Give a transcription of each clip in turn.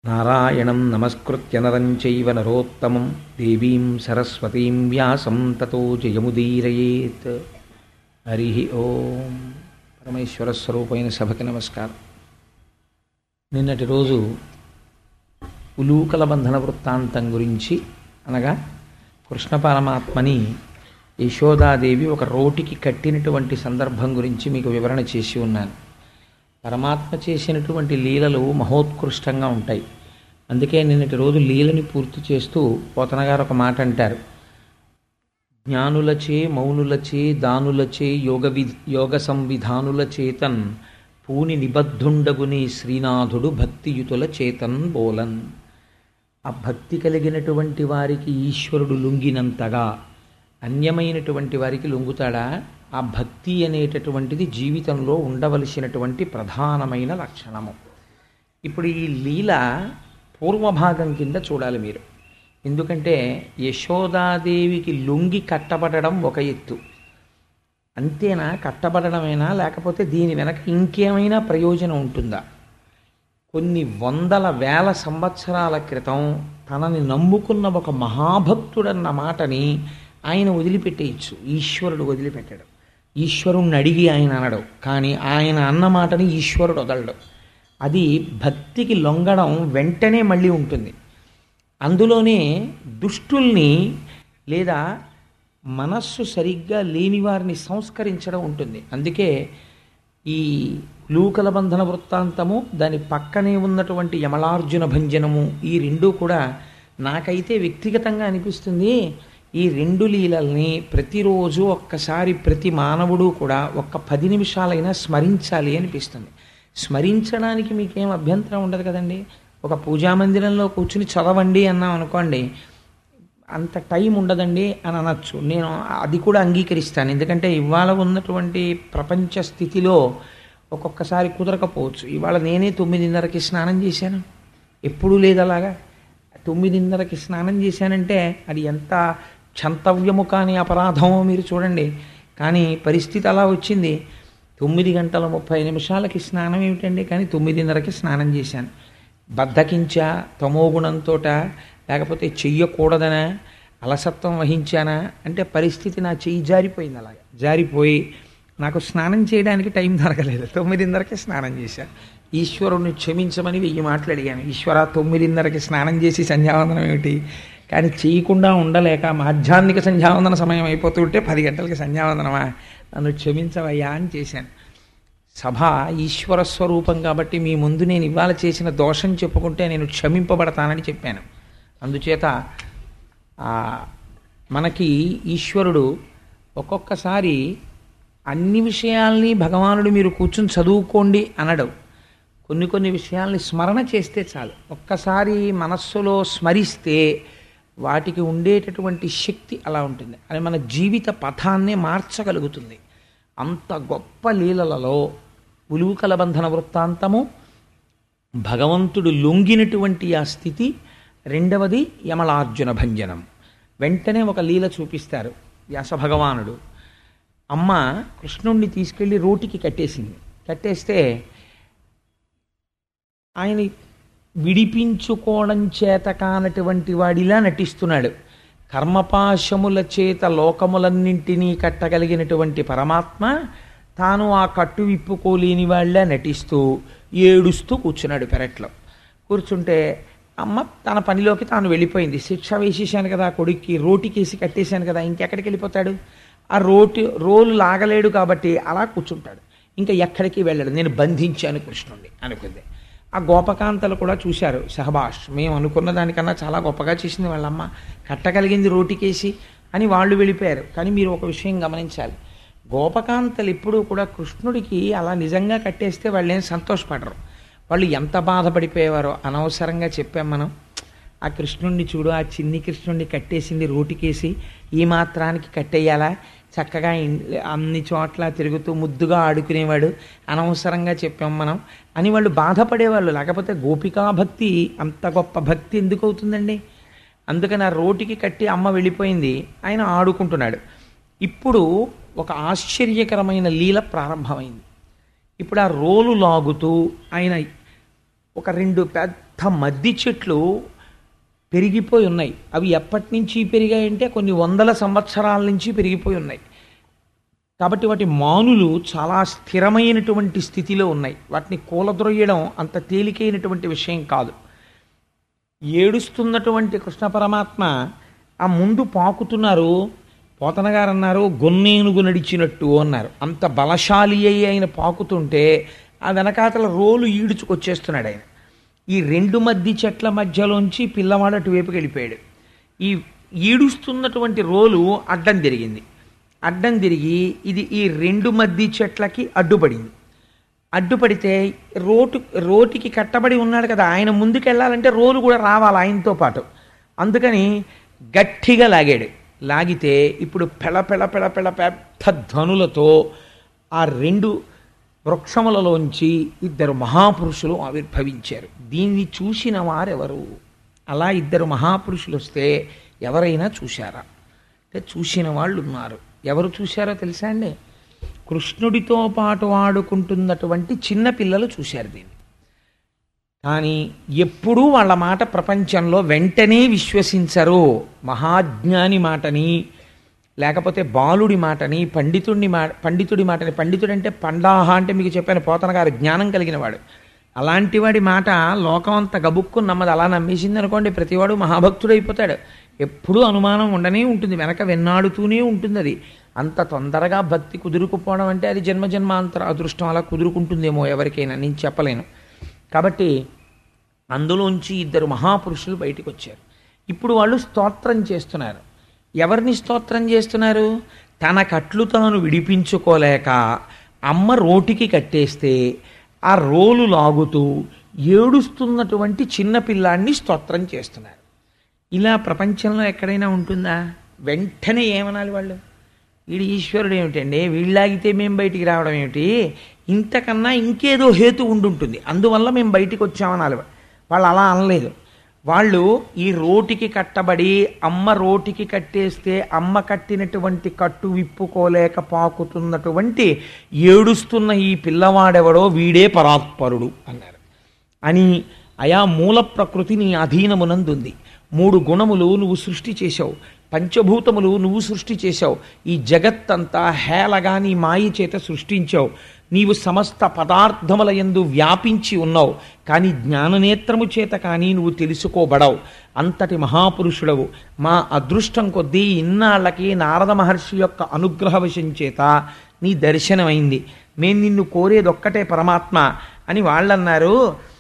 నారాయణం నమస్కృత్య నరం చైవ నరోత్తమం దేవీం సరస్వతీం వ్యాసం తతో జయముదీరయేత్ హరి ఓం పరమేశ్వర స్వరూపైన సభకి నమస్కారం నిన్నటి రోజు ఉలూకల బంధన వృత్తాంతం గురించి అనగా కృష్ణ పరమాత్మని యశోదాదేవి ఒక రోటికి కట్టినటువంటి సందర్భం గురించి మీకు వివరణ చేసి ఉన్నాను పరమాత్మ చేసినటువంటి లీలలు మహోత్కృష్టంగా ఉంటాయి అందుకే నిన్నటి రోజు లీలని పూర్తి చేస్తూ పోతన గారు ఒక మాట అంటారు జ్ఞానులచే మౌనులచే దానులచే యోగ వి యోగ సంవిధానుల చేతన్ పూని నిబద్ధుండగుని శ్రీనాథుడు భక్తియుతుల చేతన్ బోలన్ ఆ భక్తి కలిగినటువంటి వారికి ఈశ్వరుడు లొంగినంతగా అన్యమైనటువంటి వారికి లొంగుతాడా ఆ భక్తి అనేటటువంటిది జీవితంలో ఉండవలసినటువంటి ప్రధానమైన లక్షణము ఇప్పుడు ఈ లీల పూర్వభాగం కింద చూడాలి మీరు ఎందుకంటే యశోదాదేవికి లొంగి కట్టబడడం ఒక ఎత్తు అంతేనా కట్టబడడమేనా లేకపోతే దీని వెనక ఇంకేమైనా ప్రయోజనం ఉంటుందా కొన్ని వందల వేల సంవత్సరాల క్రితం తనని నమ్ముకున్న ఒక మహాభక్తుడన్న మాటని ఆయన వదిలిపెట్టేయచ్చు ఈశ్వరుడు వదిలిపెట్టాడు ఈశ్వరుణ్ణి అడిగి ఆయన అనడు కానీ ఆయన అన్న మాటని ఈశ్వరుడు వదలడు అది భక్తికి లొంగడం వెంటనే మళ్ళీ ఉంటుంది అందులోనే దుష్టుల్ని లేదా మనస్సు సరిగ్గా లేని వారిని సంస్కరించడం ఉంటుంది అందుకే ఈ లూకల బంధన వృత్తాంతము దాని పక్కనే ఉన్నటువంటి యమలార్జున భంజనము ఈ రెండూ కూడా నాకైతే వ్యక్తిగతంగా అనిపిస్తుంది ఈ రెండు లీలల్ని ప్రతిరోజు ఒక్కసారి ప్రతి మానవుడు కూడా ఒక్క పది నిమిషాలైనా స్మరించాలి అనిపిస్తుంది స్మరించడానికి మీకేం అభ్యంతరం ఉండదు కదండి ఒక పూజా మందిరంలో కూర్చుని చదవండి అన్నాం అనుకోండి అంత టైం ఉండదండి అని అనొచ్చు నేను అది కూడా అంగీకరిస్తాను ఎందుకంటే ఇవాళ ఉన్నటువంటి ప్రపంచ స్థితిలో ఒక్కొక్కసారి కుదరకపోవచ్చు ఇవాళ నేనే తొమ్మిదిన్నరకి స్నానం చేశాను ఎప్పుడూ లేదు అలాగా తొమ్మిదిన్నరకి స్నానం చేశానంటే అది ఎంత క్షంతవ్యము కాని అపరాధమో మీరు చూడండి కానీ పరిస్థితి అలా వచ్చింది తొమ్మిది గంటల ముప్పై నిమిషాలకి స్నానం ఏమిటండి కానీ తొమ్మిదిన్నరకి స్నానం చేశాను బద్ధకించా తమోగుణంతోట లేకపోతే చెయ్యకూడదనా అలసత్వం వహించానా అంటే పరిస్థితి నా చెయ్యి జారిపోయింది అలాగా జారిపోయి నాకు స్నానం చేయడానికి టైం దొరకలేదు తొమ్మిదిన్నరకి స్నానం చేశాను ఈశ్వరుణ్ణి క్షమించమని వెయ్యి మాటలు అడిగాను ఈశ్వర తొమ్మిదిన్నరకి స్నానం చేసి సంధ్యావందనం ఏమిటి కానీ చేయకుండా ఉండలేక మాధ్యాహ్నిక సంధ్యావందన సమయం అయిపోతుంటే పది గంటలకి సంధ్యావందనమా నన్ను క్షమించవయ్యా అని చేశాను సభ ఈశ్వర స్వరూపం కాబట్టి మీ ముందు నేను ఇవాళ చేసిన దోషం చెప్పుకుంటే నేను క్షమింపబడతానని చెప్పాను అందుచేత మనకి ఈశ్వరుడు ఒక్కొక్కసారి అన్ని విషయాల్ని భగవానుడు మీరు కూర్చుని చదువుకోండి అనడు కొన్ని కొన్ని విషయాల్ని స్మరణ చేస్తే చాలు ఒక్కసారి మనస్సులో స్మరిస్తే వాటికి ఉండేటటువంటి శక్తి అలా ఉంటుంది అది మన జీవిత పథాన్నే మార్చగలుగుతుంది అంత గొప్ప లీలలలో ఉలుకల బంధన వృత్తాంతము భగవంతుడు లొంగినటువంటి ఆ స్థితి రెండవది యమలార్జున భంజనం వెంటనే ఒక లీల చూపిస్తారు వ్యాస భగవానుడు అమ్మ కృష్ణుణ్ణి తీసుకెళ్ళి రోటికి కట్టేసింది కట్టేస్తే ఆయన విడిపించుకోవడం చేత కానటువంటి వాడిలా నటిస్తున్నాడు కర్మపాశముల చేత లోకములన్నింటినీ కట్టగలిగినటువంటి పరమాత్మ తాను ఆ కట్టు విప్పుకోలేని వాళ్ళ నటిస్తూ ఏడుస్తూ కూర్చున్నాడు పెరట్లో కూర్చుంటే అమ్మ తన పనిలోకి తాను వెళ్ళిపోయింది శిక్ష వేసేసాను కదా కొడుక్కి రోటికేసి కట్టేశాను కదా ఇంకెక్కడికి వెళ్ళిపోతాడు ఆ రోటి రోలు లాగలేడు కాబట్టి అలా కూర్చుంటాడు ఇంకా ఎక్కడికి వెళ్ళాడు నేను బంధించాను కృష్ణుణ్ణి అనుకుంది ఆ గోపకాంతలు కూడా చూశారు సహబాష్ మేము అనుకున్న దానికన్నా చాలా గొప్పగా చేసింది వాళ్ళమ్మ కట్టగలిగింది రోటికేసి అని వాళ్ళు వెళ్ళిపోయారు కానీ మీరు ఒక విషయం గమనించాలి గోపకాంతలు ఎప్పుడూ కూడా కృష్ణుడికి అలా నిజంగా కట్టేస్తే వాళ్ళు ఏం సంతోషపడరు వాళ్ళు ఎంత బాధపడిపోయేవారో అనవసరంగా చెప్పాం మనం ఆ కృష్ణుడిని చూడు ఆ చిన్ని కృష్ణుడిని కట్టేసింది రోటికేసి ఈ మాత్రానికి కట్టేయాలా చక్కగా అన్ని చోట్ల తిరుగుతూ ముద్దుగా ఆడుకునేవాడు అనవసరంగా చెప్పాం మనం అని వాళ్ళు బాధపడేవాళ్ళు లేకపోతే గోపికా భక్తి అంత గొప్ప భక్తి ఎందుకు అవుతుందండి అందుకని ఆ రోటికి కట్టి అమ్మ వెళ్ళిపోయింది ఆయన ఆడుకుంటున్నాడు ఇప్పుడు ఒక ఆశ్చర్యకరమైన లీల ప్రారంభమైంది ఇప్పుడు ఆ రోలు లాగుతూ ఆయన ఒక రెండు పెద్ద అంత మద్ది చెట్లు పెరిగిపోయి ఉన్నాయి అవి ఎప్పటి నుంచి పెరిగాయంటే కొన్ని వందల సంవత్సరాల నుంచి పెరిగిపోయి ఉన్నాయి కాబట్టి వాటి మానులు చాలా స్థిరమైనటువంటి స్థితిలో ఉన్నాయి వాటిని కూలద్రొయ్యడం అంత తేలికైనటువంటి విషయం కాదు ఏడుస్తున్నటువంటి కృష్ణ పరమాత్మ ఆ ముందు పాకుతున్నారు పోతన గారు అన్నారు గొన్నేనుగు నడిచినట్టు అన్నారు అంత బలశాలి అయి ఆయన పాకుతుంటే ఆ వెనకాతల రోలు ఈడుచుకొచ్చేస్తున్నాడు ఆయన ఈ రెండు మధ్య చెట్ల మధ్యలోంచి పిల్లవాడు అటువైపుకి వెళ్ళిపోయాడు ఈ ఈడుస్తున్నటువంటి రోలు అడ్డం తిరిగింది అడ్డం తిరిగి ఇది ఈ రెండు మధ్య చెట్లకి అడ్డుపడింది అడ్డుపడితే రోటు రోటికి కట్టబడి ఉన్నాడు కదా ఆయన ముందుకు వెళ్ళాలంటే రోలు కూడా రావాలి ఆయనతో పాటు అందుకని గట్టిగా లాగాడు లాగితే ఇప్పుడు పెళ పెళ పెళ పెళ పెద్ద ధనులతో ఆ రెండు వృక్షములలోంచి ఇద్దరు మహాపురుషులు ఆవిర్భవించారు దీన్ని చూసిన వారెవరు అలా ఇద్దరు మహాపురుషులు వస్తే ఎవరైనా చూశారా అంటే చూసిన వాళ్ళు ఉన్నారు ఎవరు చూశారో తెలుసా అండి కృష్ణుడితో పాటు ఆడుకుంటున్నటువంటి చిన్న పిల్లలు చూశారు దీన్ని కానీ ఎప్పుడూ వాళ్ళ మాట ప్రపంచంలో వెంటనే విశ్వసించరు మహాజ్ఞాని మాటని లేకపోతే బాలుడి మాటని పండితుడిని మా పండితుడి మాటని పండితుడు అంటే పండాహ అంటే మీకు చెప్పాను పోతన గారు జ్ఞానం కలిగిన వాడు అలాంటి వాడి మాట లోకం అంత గబుక్కు నమ్మది అలా నమ్మేసింది అనుకోండి ప్రతివాడు మహాభక్తుడు అయిపోతాడు ఎప్పుడూ అనుమానం ఉండనే ఉంటుంది వెనక వెన్నాడుతూనే ఉంటుంది అది అంత తొందరగా భక్తి కుదురుకుపోవడం అంటే అది జన్మ జన్మాంతర అదృష్టం అలా కుదురుకుంటుందేమో ఎవరికైనా నేను చెప్పలేను కాబట్టి అందులోంచి ఇద్దరు మహాపురుషులు బయటికి వచ్చారు ఇప్పుడు వాళ్ళు స్తోత్రం చేస్తున్నారు ఎవరిని స్తోత్రం చేస్తున్నారు తన కట్లు తాను విడిపించుకోలేక అమ్మ రోటికి కట్టేస్తే ఆ రోలు లాగుతూ ఏడుస్తున్నటువంటి చిన్న పిల్లాన్ని స్తోత్రం చేస్తున్నారు ఇలా ప్రపంచంలో ఎక్కడైనా ఉంటుందా వెంటనే ఏమనాలి వాళ్ళు వీడు ఈశ్వరుడు ఏమిటండి వీళ్ళాగితే మేము బయటికి రావడం ఏమిటి ఇంతకన్నా ఇంకేదో హేతు ఉండుంటుంది అందువల్ల మేము బయటికి వచ్చామనాలి వాళ్ళు అలా అనలేదు వాళ్ళు ఈ రోటికి కట్టబడి అమ్మ రోటికి కట్టేస్తే అమ్మ కట్టినటువంటి కట్టు విప్పుకోలేక పాకుతున్నటువంటి ఏడుస్తున్న ఈ పిల్లవాడెవడో వీడే పరాత్పరుడు అన్నారు అని అయా మూల ప్రకృతి నీ అధీనమునందుంది మూడు గుణములు నువ్వు సృష్టి చేశావు పంచభూతములు నువ్వు సృష్టి చేశావు ఈ జగత్తంతా హేళగా నీ మాయి చేత సృష్టించావు నీవు సమస్త పదార్థముల యందు వ్యాపించి ఉన్నావు కానీ జ్ఞాననేత్రము చేత కానీ నువ్వు తెలుసుకోబడవు అంతటి మహాపురుషుడవు మా అదృష్టం కొద్దీ ఇన్నాళ్ళకి నారద మహర్షి యొక్క అనుగ్రహవశం చేత నీ దర్శనమైంది మేము నిన్ను కోరేదొక్కటే పరమాత్మ అని వాళ్ళన్నారు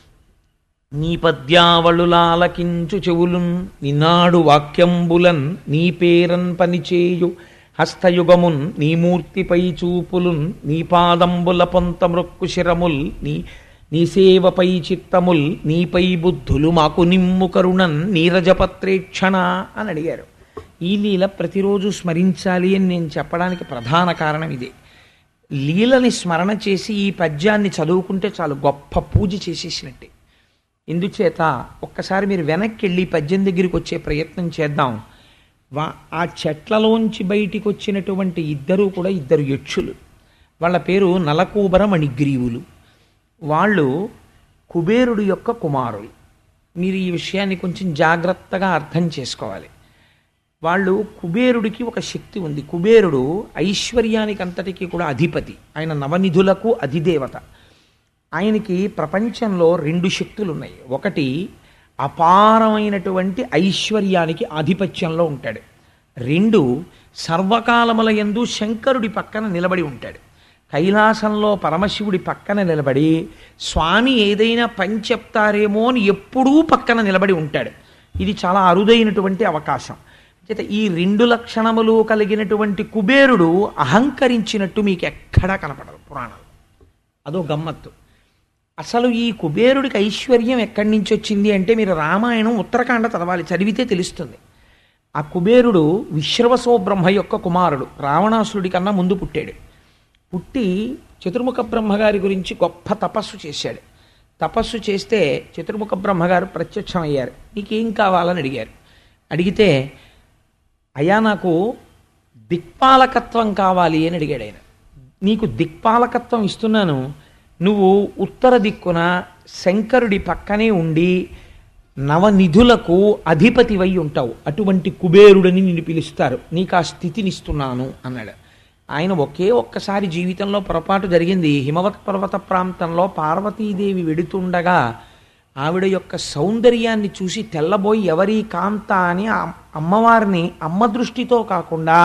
నీ పద్యావళులాలకించు చెవులున్ నినాడు వాక్యంబులన్ నీ పేరన్ పనిచేయు హస్తయుగమున్ నీ మూర్తిపై చూపులున్ నీ పాదంబుల పొంత మృక్కు శిరముల్ నీ నీ సేవపై చిత్తముల్ నీపై బుద్ధులు మాకు నిమ్ము కరుణన్ నీరజపత్రేక్షణ అని అడిగారు ఈ లీల ప్రతిరోజు స్మరించాలి అని నేను చెప్పడానికి ప్రధాన కారణం ఇదే లీలని స్మరణ చేసి ఈ పద్యాన్ని చదువుకుంటే చాలు గొప్ప పూజ చేసేసినట్టే ఇందుచేత ఒక్కసారి మీరు వెనక్కి వెళ్ళి పద్యం దగ్గరికి వచ్చే ప్రయత్నం చేద్దాం వా ఆ చెట్లలోంచి బయటికి వచ్చినటువంటి ఇద్దరు కూడా ఇద్దరు యక్షులు వాళ్ళ పేరు నలకూబర మణిగ్రీవులు వాళ్ళు కుబేరుడు యొక్క కుమారులు మీరు ఈ విషయాన్ని కొంచెం జాగ్రత్తగా అర్థం చేసుకోవాలి వాళ్ళు కుబేరుడికి ఒక శక్తి ఉంది కుబేరుడు ఐశ్వర్యానికి అంతటికీ కూడా అధిపతి ఆయన నవనిధులకు అధిదేవత ఆయనకి ప్రపంచంలో రెండు శక్తులు ఉన్నాయి ఒకటి అపారమైనటువంటి ఐశ్వర్యానికి ఆధిపత్యంలో ఉంటాడు రెండు సర్వకాలముల యందు శంకరుడి పక్కన నిలబడి ఉంటాడు కైలాసంలో పరమశివుడి పక్కన నిలబడి స్వామి ఏదైనా పని చెప్తారేమో అని ఎప్పుడూ పక్కన నిలబడి ఉంటాడు ఇది చాలా అరుదైనటువంటి అవకాశం చేత ఈ రెండు లక్షణములు కలిగినటువంటి కుబేరుడు అహంకరించినట్టు మీకు ఎక్కడా కనపడదు పురాణాలు అదో గమ్మత్తు అసలు ఈ కుబేరుడికి ఐశ్వర్యం ఎక్కడి నుంచి వచ్చింది అంటే మీరు రామాయణం ఉత్తరాఖండ చదవాలి చదివితే తెలుస్తుంది ఆ కుబేరుడు విశ్రవసో బ్రహ్మ యొక్క కుమారుడు రావణాసురుడి కన్నా ముందు పుట్టాడు పుట్టి చతుర్ముఖ బ్రహ్మగారి గురించి గొప్ప తపస్సు చేశాడు తపస్సు చేస్తే చతుర్ముఖ బ్రహ్మగారు ప్రత్యక్షమయ్యారు నీకేం కావాలని అడిగారు అడిగితే అయ్యా నాకు దిక్పాలకత్వం కావాలి అని అడిగాడు ఆయన నీకు దిక్పాలకత్వం ఇస్తున్నాను నువ్వు ఉత్తర దిక్కున శంకరుడి పక్కనే ఉండి నవనిధులకు అధిపతివై ఉంటావు అటువంటి కుబేరుడని నిన్ను పిలుస్తారు నీకు ఆ స్థితినిస్తున్నాను అన్నాడు ఆయన ఒకే ఒక్కసారి జీవితంలో పొరపాటు జరిగింది హిమవత్ పర్వత ప్రాంతంలో పార్వతీదేవి వెడుతుండగా ఆవిడ యొక్క సౌందర్యాన్ని చూసి తెల్లబోయి ఎవరి కాంత అని ఆ అమ్మవారిని అమ్మ దృష్టితో కాకుండా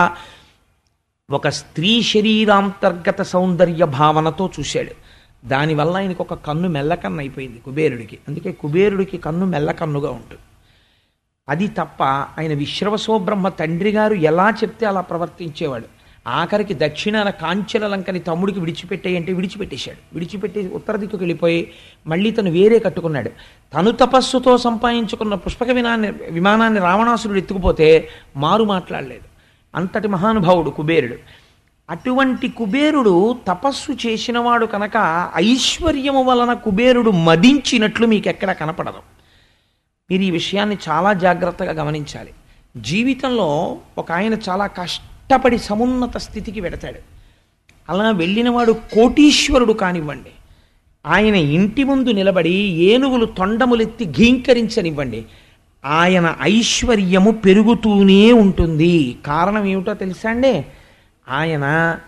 ఒక స్త్రీ శరీరాంతర్గత సౌందర్య భావనతో చూశాడు దానివల్ల ఆయనకు ఒక కన్ను మెల్లకన్ను అయిపోయింది కుబేరుడికి అందుకే కుబేరుడికి కన్ను మెల్లకన్నుగా ఉంటుంది అది తప్ప ఆయన విశ్రవసోబ్రహ్మ తండ్రి గారు ఎలా చెప్తే అలా ప్రవర్తించేవాడు ఆఖరికి దక్షిణాన కాంచన లంకని తమ్ముడికి విడిచిపెట్టేయంటే విడిచిపెట్టేశాడు విడిచిపెట్టి ఉత్తర దిక్కుకు వెళ్ళిపోయి మళ్ళీ తను వేరే కట్టుకున్నాడు తను తపస్సుతో సంపాదించుకున్న పుష్పక విమానాన్ని విమానాన్ని రావణాసురుడు ఎత్తుకుపోతే మారు మాట్లాడలేదు అంతటి మహానుభావుడు కుబేరుడు అటువంటి కుబేరుడు తపస్సు చేసినవాడు కనుక ఐశ్వర్యము వలన కుబేరుడు మదించినట్లు మీకు ఎక్కడ కనపడదు మీరు ఈ విషయాన్ని చాలా జాగ్రత్తగా గమనించాలి జీవితంలో ఒక ఆయన చాలా కష్టపడి సమున్నత స్థితికి వెడతాడు అలా వెళ్ళినవాడు కోటీశ్వరుడు కానివ్వండి ఆయన ఇంటి ముందు నిలబడి ఏనుగులు తొండములెత్తి ఘీంకరించనివ్వండి ఆయన ఐశ్వర్యము పెరుగుతూనే ఉంటుంది కారణం ఏమిటో తెలుసా అండి ఆయన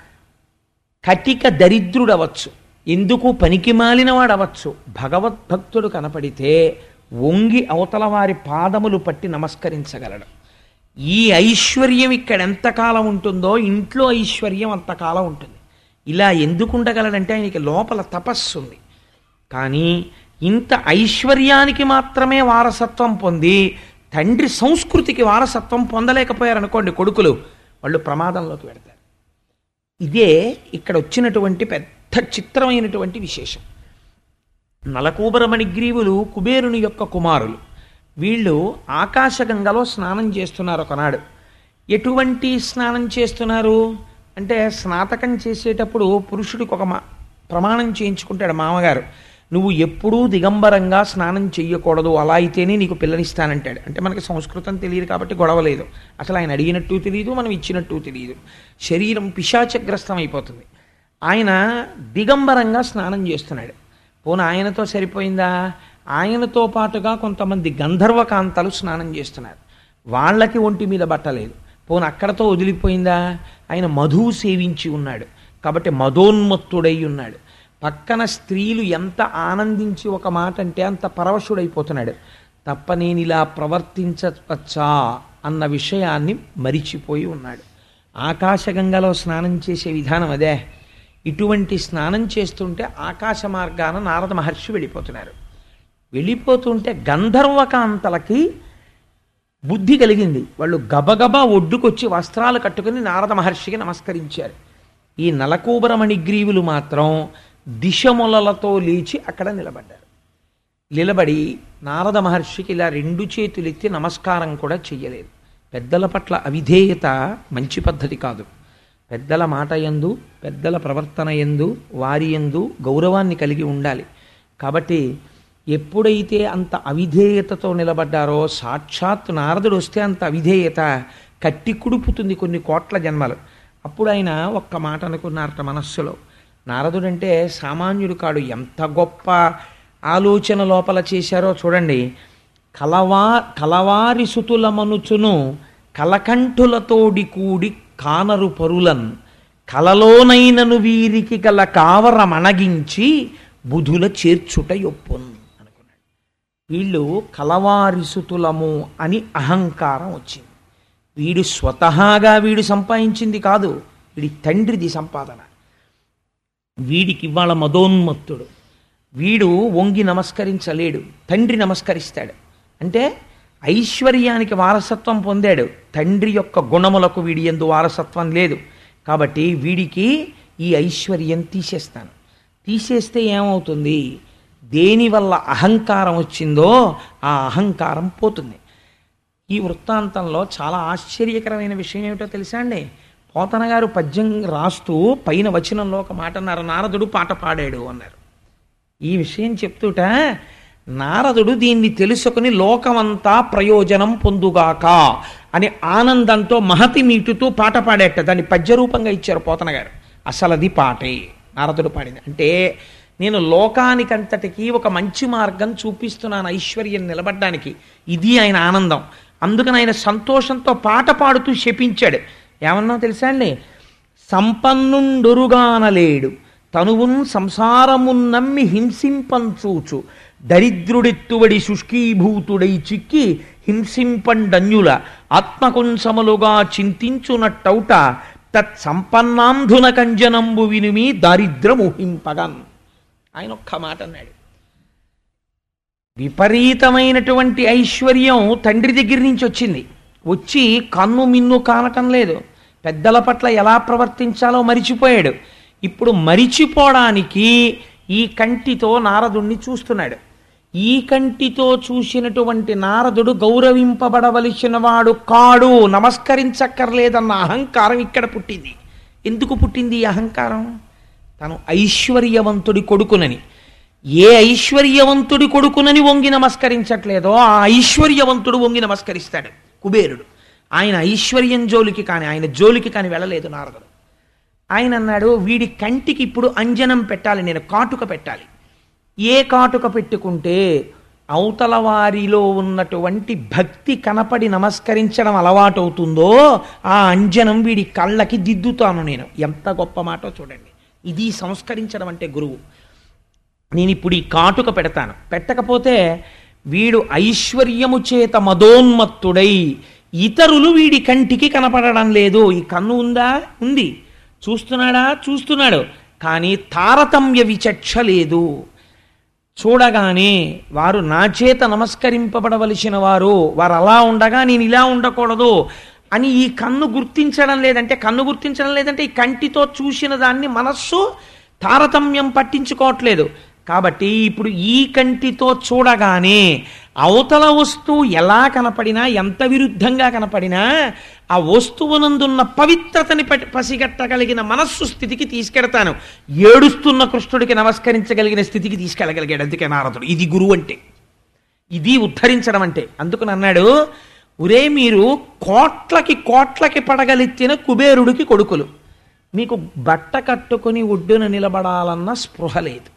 కటిక దరిద్రుడవచ్చు ఎందుకు పనికి మాలినవాడవచ్చు భగవద్భక్తుడు కనపడితే వంగి అవతల వారి పాదములు పట్టి నమస్కరించగలడు ఈ ఐశ్వర్యం ఇక్కడ ఎంతకాలం ఉంటుందో ఇంట్లో ఐశ్వర్యం అంతకాలం ఉంటుంది ఇలా ఎందుకు ఉండగలడంటే ఆయనకి లోపల తపస్సు ఉంది కానీ ఇంత ఐశ్వర్యానికి మాత్రమే వారసత్వం పొంది తండ్రి సంస్కృతికి వారసత్వం పొందలేకపోయారనుకోండి కొడుకులు వాళ్ళు ప్రమాదంలోకి పెడతారు ఇదే ఇక్కడ వచ్చినటువంటి పెద్ద చిత్రమైనటువంటి విశేషం నలకూబరమణిగ్రీవులు కుబేరుని యొక్క కుమారులు వీళ్ళు ఆకాశగంగలో స్నానం చేస్తున్నారు ఒకనాడు ఎటువంటి స్నానం చేస్తున్నారు అంటే స్నాతకం చేసేటప్పుడు పురుషుడికి ఒక మా ప్రమాణం చేయించుకుంటాడు మామగారు నువ్వు ఎప్పుడూ దిగంబరంగా స్నానం చెయ్యకూడదు అలా అయితేనే నీకు పిల్లనిస్తానంటాడు అంటే మనకి సంస్కృతం తెలియదు కాబట్టి గొడవ లేదు అసలు ఆయన అడిగినట్టు తెలియదు మనం ఇచ్చినట్టు తెలియదు శరీరం పిశాచగ్రస్తం అయిపోతుంది ఆయన దిగంబరంగా స్నానం చేస్తున్నాడు పోనీ ఆయనతో సరిపోయిందా ఆయనతో పాటుగా కొంతమంది గంధర్వకాంతలు స్నానం చేస్తున్నారు వాళ్ళకి ఒంటి మీద బట్టలేదు పోనీ అక్కడతో వదిలిపోయిందా ఆయన మధువు సేవించి ఉన్నాడు కాబట్టి మధోన్మత్తుడై ఉన్నాడు పక్కన స్త్రీలు ఎంత ఆనందించి ఒక మాట అంటే అంత పరవశుడైపోతున్నాడు తప్ప నేను ఇలా ప్రవర్తించవచ్చా అన్న విషయాన్ని మరిచిపోయి ఉన్నాడు ఆకాశగంగలో స్నానం చేసే విధానం అదే ఇటువంటి స్నానం చేస్తుంటే ఆకాశ మార్గాన నారద మహర్షి వెళ్ళిపోతున్నారు వెళ్ళిపోతుంటే గంధర్వకాంతలకి బుద్ధి కలిగింది వాళ్ళు గబగబా ఒడ్డుకొచ్చి వస్త్రాలు కట్టుకుని నారద మహర్షికి నమస్కరించారు ఈ నలకూబరమణిగ్రీవులు మాత్రం దిశములలతో లేచి అక్కడ నిలబడ్డారు నిలబడి నారద మహర్షికి ఇలా రెండు చేతులెత్తి నమస్కారం కూడా చెయ్యలేదు పెద్దల పట్ల అవిధేయత మంచి పద్ధతి కాదు పెద్దల మాట ఎందు పెద్దల ప్రవర్తన ఎందు వారి ఎందు గౌరవాన్ని కలిగి ఉండాలి కాబట్టి ఎప్పుడైతే అంత అవిధేయతతో నిలబడ్డారో సాక్షాత్ నారదుడు వస్తే అంత అవిధేయత కట్టి కుడుపుతుంది కొన్ని కోట్ల జన్మలు అప్పుడు ఆయన ఒక్క మాట అనుకున్నారట మనస్సులో నారదుడంటే సామాన్యుడు కాడు ఎంత గొప్ప ఆలోచన లోపల చేశారో చూడండి కలవా కలవారి సుతులమనుచును కలకంఠులతోడి కూడి కానరు పరులన్ కలలోనైనను వీరికి గల కావరమణగించి బుధుల చేర్చుట యొప్పున్ అనుకున్నాడు వీళ్ళు కలవారిసుతులము అని అహంకారం వచ్చింది వీడు స్వతహాగా వీడు సంపాదించింది కాదు వీడి తండ్రిది సంపాదన వీడికి ఇవాళ మదోన్మత్తుడు వీడు వంగి నమస్కరించలేడు తండ్రి నమస్కరిస్తాడు అంటే ఐశ్వర్యానికి వారసత్వం పొందాడు తండ్రి యొక్క గుణములకు వీడి ఎందు వారసత్వం లేదు కాబట్టి వీడికి ఈ ఐశ్వర్యం తీసేస్తాను తీసేస్తే ఏమవుతుంది దేనివల్ల అహంకారం వచ్చిందో ఆ అహంకారం పోతుంది ఈ వృత్తాంతంలో చాలా ఆశ్చర్యకరమైన విషయం ఏమిటో తెలుసా అండి పోతన గారు పద్యం రాస్తూ పైన వచనంలో ఒక మాట అన్నారు నారదుడు పాట పాడాడు అన్నారు ఈ విషయం చెప్తుట నారదుడు దీన్ని తెలుసుకుని లోకమంతా ప్రయోజనం పొందుగాక అని ఆనందంతో మహతి మీటుతూ పాట పాడేట దాన్ని పద్యరూపంగా ఇచ్చారు పోతన గారు అసలు అది పాటే నారదుడు పాడింది అంటే నేను లోకానికంతటికి ఒక మంచి మార్గం చూపిస్తున్నాను ఐశ్వర్యం నిలబడ్డానికి ఇది ఆయన ఆనందం అందుకని ఆయన సంతోషంతో పాట పాడుతూ శపించాడు ఏమన్నా తెలుసా అండి సంపన్నుండొరుగానలేడు తనువున్ సంసారమున్ నమ్మి హింసింపంచూచు దరిద్రుడెత్తువడి శుష్కీభూతుడై చిక్కి హింసింపండన్యుల ఆత్మకుంసములుగా చింతించునట్టౌట తత్సంపన్నాంధున కంజనంబు వినుమి దారిద్రముహింపగన్ ఆయన ఒక్క మాట అన్నాడు విపరీతమైనటువంటి ఐశ్వర్యం తండ్రి దగ్గర నుంచి వచ్చింది వచ్చి కన్ను మిన్ను కానటం లేదు పెద్దల పట్ల ఎలా ప్రవర్తించాలో మరిచిపోయాడు ఇప్పుడు మరిచిపోవడానికి ఈ కంటితో నారదుణ్ణి చూస్తున్నాడు ఈ కంటితో చూసినటువంటి నారదుడు గౌరవింపబడవలసిన వాడు కాడు నమస్కరించక్కర్లేదన్న అహంకారం ఇక్కడ పుట్టింది ఎందుకు పుట్టింది ఈ అహంకారం తను ఐశ్వర్యవంతుడి కొడుకునని ఏ ఐశ్వర్యవంతుడి కొడుకునని వంగి నమస్కరించట్లేదో ఆ ఐశ్వర్యవంతుడు వంగి నమస్కరిస్తాడు కుబేరుడు ఆయన ఐశ్వర్యం జోలికి కానీ ఆయన జోలికి కానీ వెళ్ళలేదు నారదుడు ఆయన అన్నాడు వీడి కంటికి ఇప్పుడు అంజనం పెట్టాలి నేను కాటుక పెట్టాలి ఏ కాటుక పెట్టుకుంటే అవతల వారిలో ఉన్నటువంటి భక్తి కనపడి నమస్కరించడం అలవాటవుతుందో ఆ అంజనం వీడి కళ్ళకి దిద్దుతాను నేను ఎంత గొప్ప మాటో చూడండి ఇది సంస్కరించడం అంటే గురువు నేను ఇప్పుడు ఈ కాటుక పెడతాను పెట్టకపోతే వీడు ఐశ్వర్యము చేత మదోన్మత్తుడై ఇతరులు వీడి కంటికి కనపడడం లేదు ఈ కన్ను ఉందా ఉంది చూస్తున్నాడా చూస్తున్నాడు కానీ తారతమ్య విచక్ష లేదు చూడగానే వారు నా చేత నమస్కరింపబడవలసిన వారు వారు అలా ఉండగా నేను ఇలా ఉండకూడదు అని ఈ కన్ను గుర్తించడం లేదంటే కన్ను గుర్తించడం లేదంటే ఈ కంటితో చూసిన దాన్ని మనస్సు తారతమ్యం పట్టించుకోవట్లేదు కాబట్టి ఇప్పుడు ఈ కంటితో చూడగానే అవతల వస్తువు ఎలా కనపడినా ఎంత విరుద్ధంగా కనపడినా ఆ వస్తువునందున్న పవిత్రతని పటి- పసిగట్టగలిగిన మనస్సు స్థితికి తీసుకెడతాను ఏడుస్తున్న కృష్ణుడికి నమస్కరించగలిగిన స్థితికి తీసుకెళ్ళగలిగాడు అందుకే నారదుడు ఇది గురువు అంటే ఇది ఉద్ధరించడం అంటే అందుకని అన్నాడు ఒరే మీరు కోట్లకి కోట్లకి పడగలెత్తిన కుబేరుడికి కొడుకులు మీకు బట్ట కట్టుకొని ఒడ్డున నిలబడాలన్న స్పృహ లేదు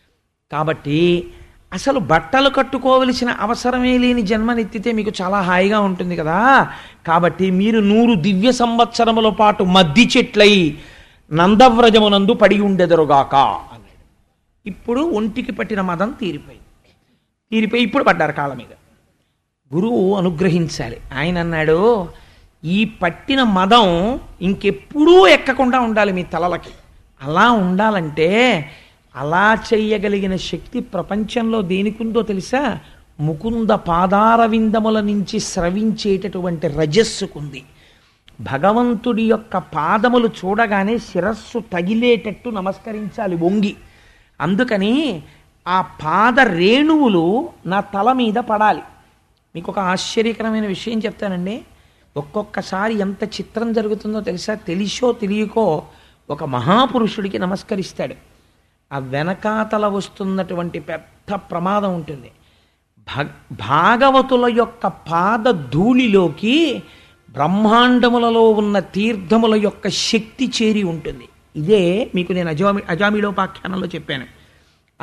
కాబట్టి అసలు బట్టలు కట్టుకోవలసిన అవసరమే లేని జన్మనెత్తితే మీకు చాలా హాయిగా ఉంటుంది కదా కాబట్టి మీరు నూరు దివ్య సంవత్సరముల పాటు మద్ది చెట్లై నందవ్రజమునందు పడి ఉండెదరుగాక అన్నాడు ఇప్పుడు ఒంటికి పట్టిన మదం తీరిపోయింది తీరిపోయి ఇప్పుడు పడ్డారు కాళ్ళ మీద గురువు అనుగ్రహించాలి ఆయన అన్నాడు ఈ పట్టిన మదం ఇంకెప్పుడూ ఎక్కకుండా ఉండాలి మీ తలలకి అలా ఉండాలంటే అలా చెయ్యగలిగిన శక్తి ప్రపంచంలో దేనికుందో తెలుసా ముకుంద పాదార విందముల నుంచి స్రవించేటటువంటి రజస్సుకుంది భగవంతుడి యొక్క పాదములు చూడగానే శిరస్సు తగిలేటట్టు నమస్కరించాలి వంగి అందుకని ఆ పాద రేణువులు నా తల మీద పడాలి మీకు ఒక ఆశ్చర్యకరమైన విషయం చెప్తానండి ఒక్కొక్కసారి ఎంత చిత్రం జరుగుతుందో తెలుసా తెలిసో తెలియకో ఒక మహాపురుషుడికి నమస్కరిస్తాడు ఆ వెనకాతల వస్తున్నటువంటి పెద్ద ప్రమాదం ఉంటుంది భ- భాగవతుల యొక్క పాద ధూళిలోకి బ్రహ్మాండములలో ఉన్న తీర్థముల యొక్క శక్తి చేరి ఉంటుంది ఇదే మీకు నేను అజామి అజామిలోపాఖ్యానంలో చెప్పాను ఆ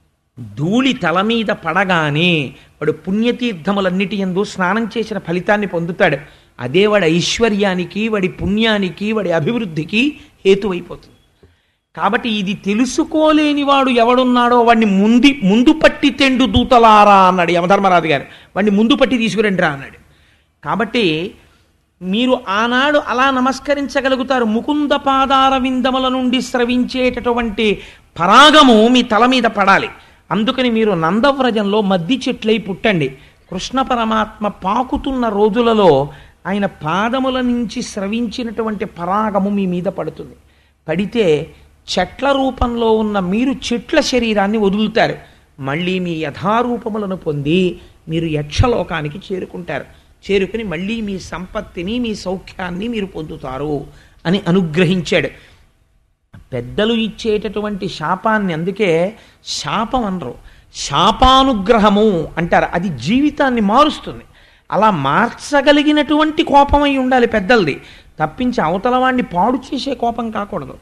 ధూళి తల మీద పడగానే వాడు పుణ్యతీర్థములన్నిటి ఎందు స్నానం చేసిన ఫలితాన్ని పొందుతాడు అదే వాడి ఐశ్వర్యానికి వాడి పుణ్యానికి వాడి అభివృద్ధికి హేతువైపోతుంది కాబట్టి ఇది తెలుసుకోలేని వాడు ఎవడున్నాడో వాడిని ముందు ముందు పట్టి తెండు దూతలారా అన్నాడు యమధర్మరాజు గారు వాడిని ముందు పట్టి తీసుకురండి రా అన్నాడు కాబట్టి మీరు ఆనాడు అలా నమస్కరించగలుగుతారు ముకుంద పాదార విందముల నుండి స్రవించేటటువంటి పరాగము మీ తల మీద పడాలి అందుకని మీరు నందవ్రజంలో మద్ది చెట్లై పుట్టండి కృష్ణ పరమాత్మ పాకుతున్న రోజులలో ఆయన పాదముల నుంచి స్రవించినటువంటి పరాగము మీ మీద పడుతుంది పడితే చెట్ల రూపంలో ఉన్న మీరు చెట్ల శరీరాన్ని వదులుతారు మళ్ళీ మీ యథారూపములను పొంది మీరు యక్షలోకానికి చేరుకుంటారు చేరుకుని మళ్ళీ మీ సంపత్తిని మీ సౌఖ్యాన్ని మీరు పొందుతారు అని అనుగ్రహించాడు పెద్దలు ఇచ్చేటటువంటి శాపాన్ని అందుకే శాపం అనరు శాపానుగ్రహము అంటారు అది జీవితాన్ని మారుస్తుంది అలా మార్చగలిగినటువంటి కోపమై ఉండాలి పెద్దలది తప్పించి అవతల వాడిని పాడు చేసే కోపం కాకూడదు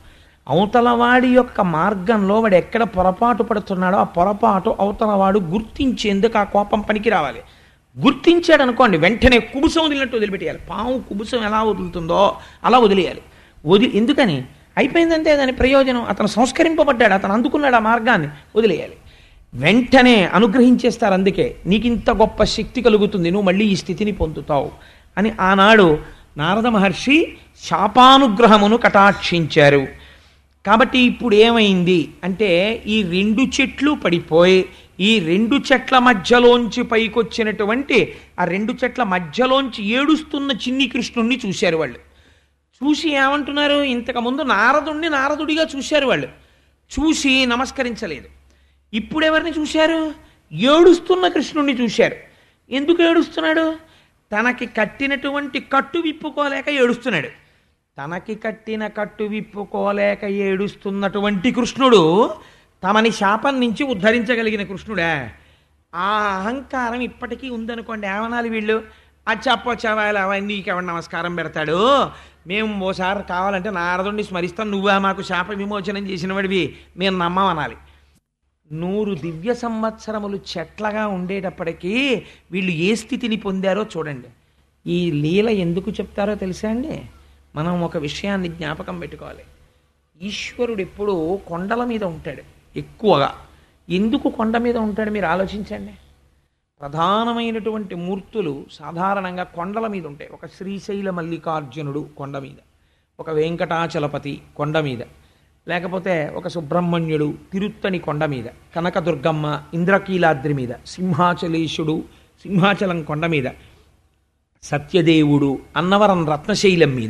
అవతలవాడి యొక్క మార్గంలో వాడు ఎక్కడ పొరపాటు పడుతున్నాడో ఆ పొరపాటు అవతలవాడు గుర్తించేందుకు ఆ కోపం పనికి రావాలి గుర్తించాడు అనుకోండి వెంటనే కుబుసం వదిలినట్టు వదిలిపెట్టేయాలి పాము కుబుసం ఎలా వదులుతుందో అలా వదిలేయాలి వదిలి ఎందుకని అయిపోయిందంటే దాని ప్రయోజనం అతను సంస్కరింపబడ్డాడు అతను అందుకున్నాడు ఆ మార్గాన్ని వదిలేయాలి వెంటనే అనుగ్రహించేస్తారు అందుకే నీకు ఇంత గొప్ప శక్తి కలుగుతుంది నువ్వు మళ్ళీ ఈ స్థితిని పొందుతావు అని ఆనాడు నారద మహర్షి శాపానుగ్రహమును కటాక్షించారు కాబట్టి ఇప్పుడు ఏమైంది అంటే ఈ రెండు చెట్లు పడిపోయి ఈ రెండు చెట్ల మధ్యలోంచి పైకొచ్చినటువంటి ఆ రెండు చెట్ల మధ్యలోంచి ఏడుస్తున్న చిన్ని కృష్ణుణ్ణి చూశారు వాళ్ళు చూసి ఏమంటున్నారు ఇంతకుముందు నారదుణ్ణి నారదుడిగా చూశారు వాళ్ళు చూసి నమస్కరించలేదు ఇప్పుడు ఎవరిని చూశారు ఏడుస్తున్న కృష్ణుణ్ణి చూశారు ఎందుకు ఏడుస్తున్నాడు తనకి కట్టినటువంటి కట్టు విప్పుకోలేక ఏడుస్తున్నాడు తనకి కట్టిన కట్టు విప్పుకోలేక ఏడుస్తున్నటువంటి కృష్ణుడు తమని శాపం నుంచి ఉద్ధరించగలిగిన కృష్ణుడా ఆ అహంకారం ఇప్పటికీ ఉందనుకోండి ఏమనాలి వీళ్ళు అచ్చప్పొచ్చావాళ్ళు అవన్నీ నీకెవరు నమస్కారం పెడతాడు మేము ఓసారి కావాలంటే నారదుడిని స్మరిస్తాం నువ్వే మాకు శాప విమోచనం చేసిన వాడివి మేము నమ్మమనాలి నూరు దివ్య సంవత్సరములు చెట్లగా ఉండేటప్పటికీ వీళ్ళు ఏ స్థితిని పొందారో చూడండి ఈ లీల ఎందుకు చెప్తారో తెలుసా అండి మనం ఒక విషయాన్ని జ్ఞాపకం పెట్టుకోవాలి ఈశ్వరుడు ఎప్పుడూ కొండల మీద ఉంటాడు ఎక్కువగా ఎందుకు కొండ మీద ఉంటాడు మీరు ఆలోచించండి ప్రధానమైనటువంటి మూర్తులు సాధారణంగా కొండల మీద ఉంటాయి ఒక శ్రీశైల మల్లికార్జునుడు కొండ మీద ఒక వెంకటాచలపతి కొండ మీద లేకపోతే ఒక సుబ్రహ్మణ్యుడు తిరుత్తని కొండ మీద కనకదుర్గమ్మ ఇంద్రకీలాద్రి మీద సింహాచలేశుడు సింహాచలం కొండ మీద సత్యదేవుడు అన్నవరం రత్నశైలం మీద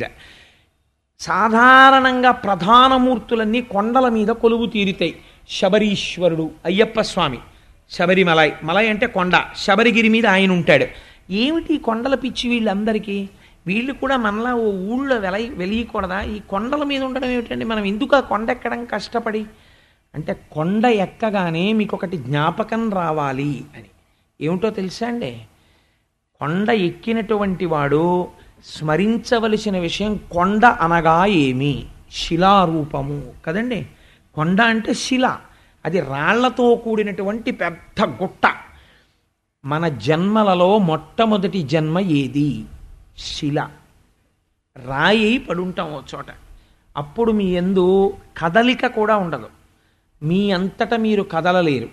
సాధారణంగా ప్రధాన మూర్తులన్నీ కొండల మీద కొలువు తీరుతాయి శబరీశ్వరుడు అయ్యప్ప స్వామి శబరిమలై మలై అంటే కొండ శబరిగిరి మీద ఆయన ఉంటాడు ఏమిటి ఈ కొండల పిచ్చి వీళ్ళందరికీ వీళ్ళు కూడా మనలా ఓ ఊళ్ళో వెల వెలియకూడదా ఈ కొండల మీద ఉండడం ఏమిటండి మనం ఎందుకు ఆ కొండ ఎక్కడం కష్టపడి అంటే కొండ ఎక్కగానే మీకు ఒకటి జ్ఞాపకం రావాలి అని ఏమిటో తెలుసా అండి కొండ ఎక్కినటువంటి వాడు స్మరించవలసిన విషయం కొండ అనగా ఏమి శిలారూపము కదండి కొండ అంటే శిల అది రాళ్లతో కూడినటువంటి పెద్ద గుట్ట మన జన్మలలో మొట్టమొదటి జన్మ ఏది శిల రాయి అయి పడుంటాం ఓ చోట అప్పుడు మీ ఎందు కదలిక కూడా ఉండదు మీ అంతట మీరు కదలలేరు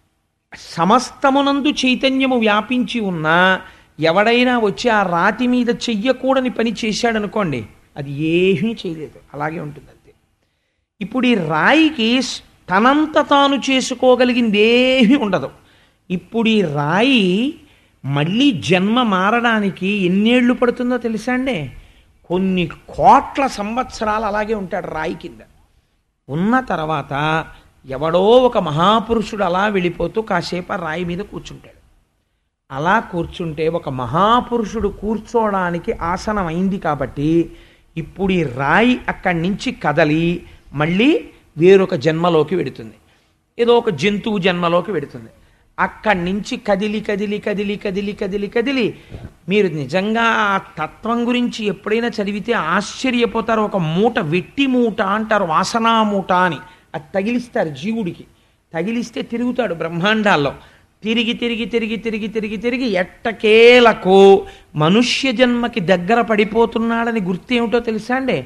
సమస్తమునందు చైతన్యము వ్యాపించి ఉన్నా ఎవడైనా వచ్చి ఆ రాతి మీద చెయ్యకూడని పని చేశాడనుకోండి అది ఏమీ చేయలేదు అలాగే ఉంటుంది అంతే ఇప్పుడు ఈ రాయికి స్- తనంత తాను చేసుకోగలిగింది ఏమీ ఉండదు ఇప్పుడు ఈ రాయి మళ్ళీ జన్మ మారడానికి ఎన్నేళ్ళు పడుతుందో తెలుసా అండి కొన్ని కోట్ల సంవత్సరాలు అలాగే ఉంటాడు రాయి కింద ఉన్న తర్వాత ఎవడో ఒక మహాపురుషుడు అలా వెళ్ళిపోతూ కాసేపు ఆ రాయి మీద కూర్చుంటాడు అలా కూర్చుంటే ఒక మహాపురుషుడు కూర్చోవడానికి ఆసనం అయింది కాబట్టి ఇప్పుడు ఈ రాయి అక్కడి నుంచి కదలి మళ్ళీ వేరొక జన్మలోకి వెడుతుంది ఏదో ఒక జంతువు జన్మలోకి వెడుతుంది అక్కడి నుంచి కదిలి కదిలి కదిలి కదిలి కదిలి కదిలి మీరు నిజంగా ఆ తత్వం గురించి ఎప్పుడైనా చదివితే ఆశ్చర్యపోతారు ఒక మూట వెట్టి మూట అంటారు వాసనా మూట అని అది తగిలిస్తారు జీవుడికి తగిలిస్తే తిరుగుతాడు బ్రహ్మాండాల్లో తిరిగి తిరిగి తిరిగి తిరిగి తిరిగి తిరిగి ఎట్టకేలకు మనుష్య జన్మకి దగ్గర పడిపోతున్నాడని గుర్తేమిటో తెలుసా అండి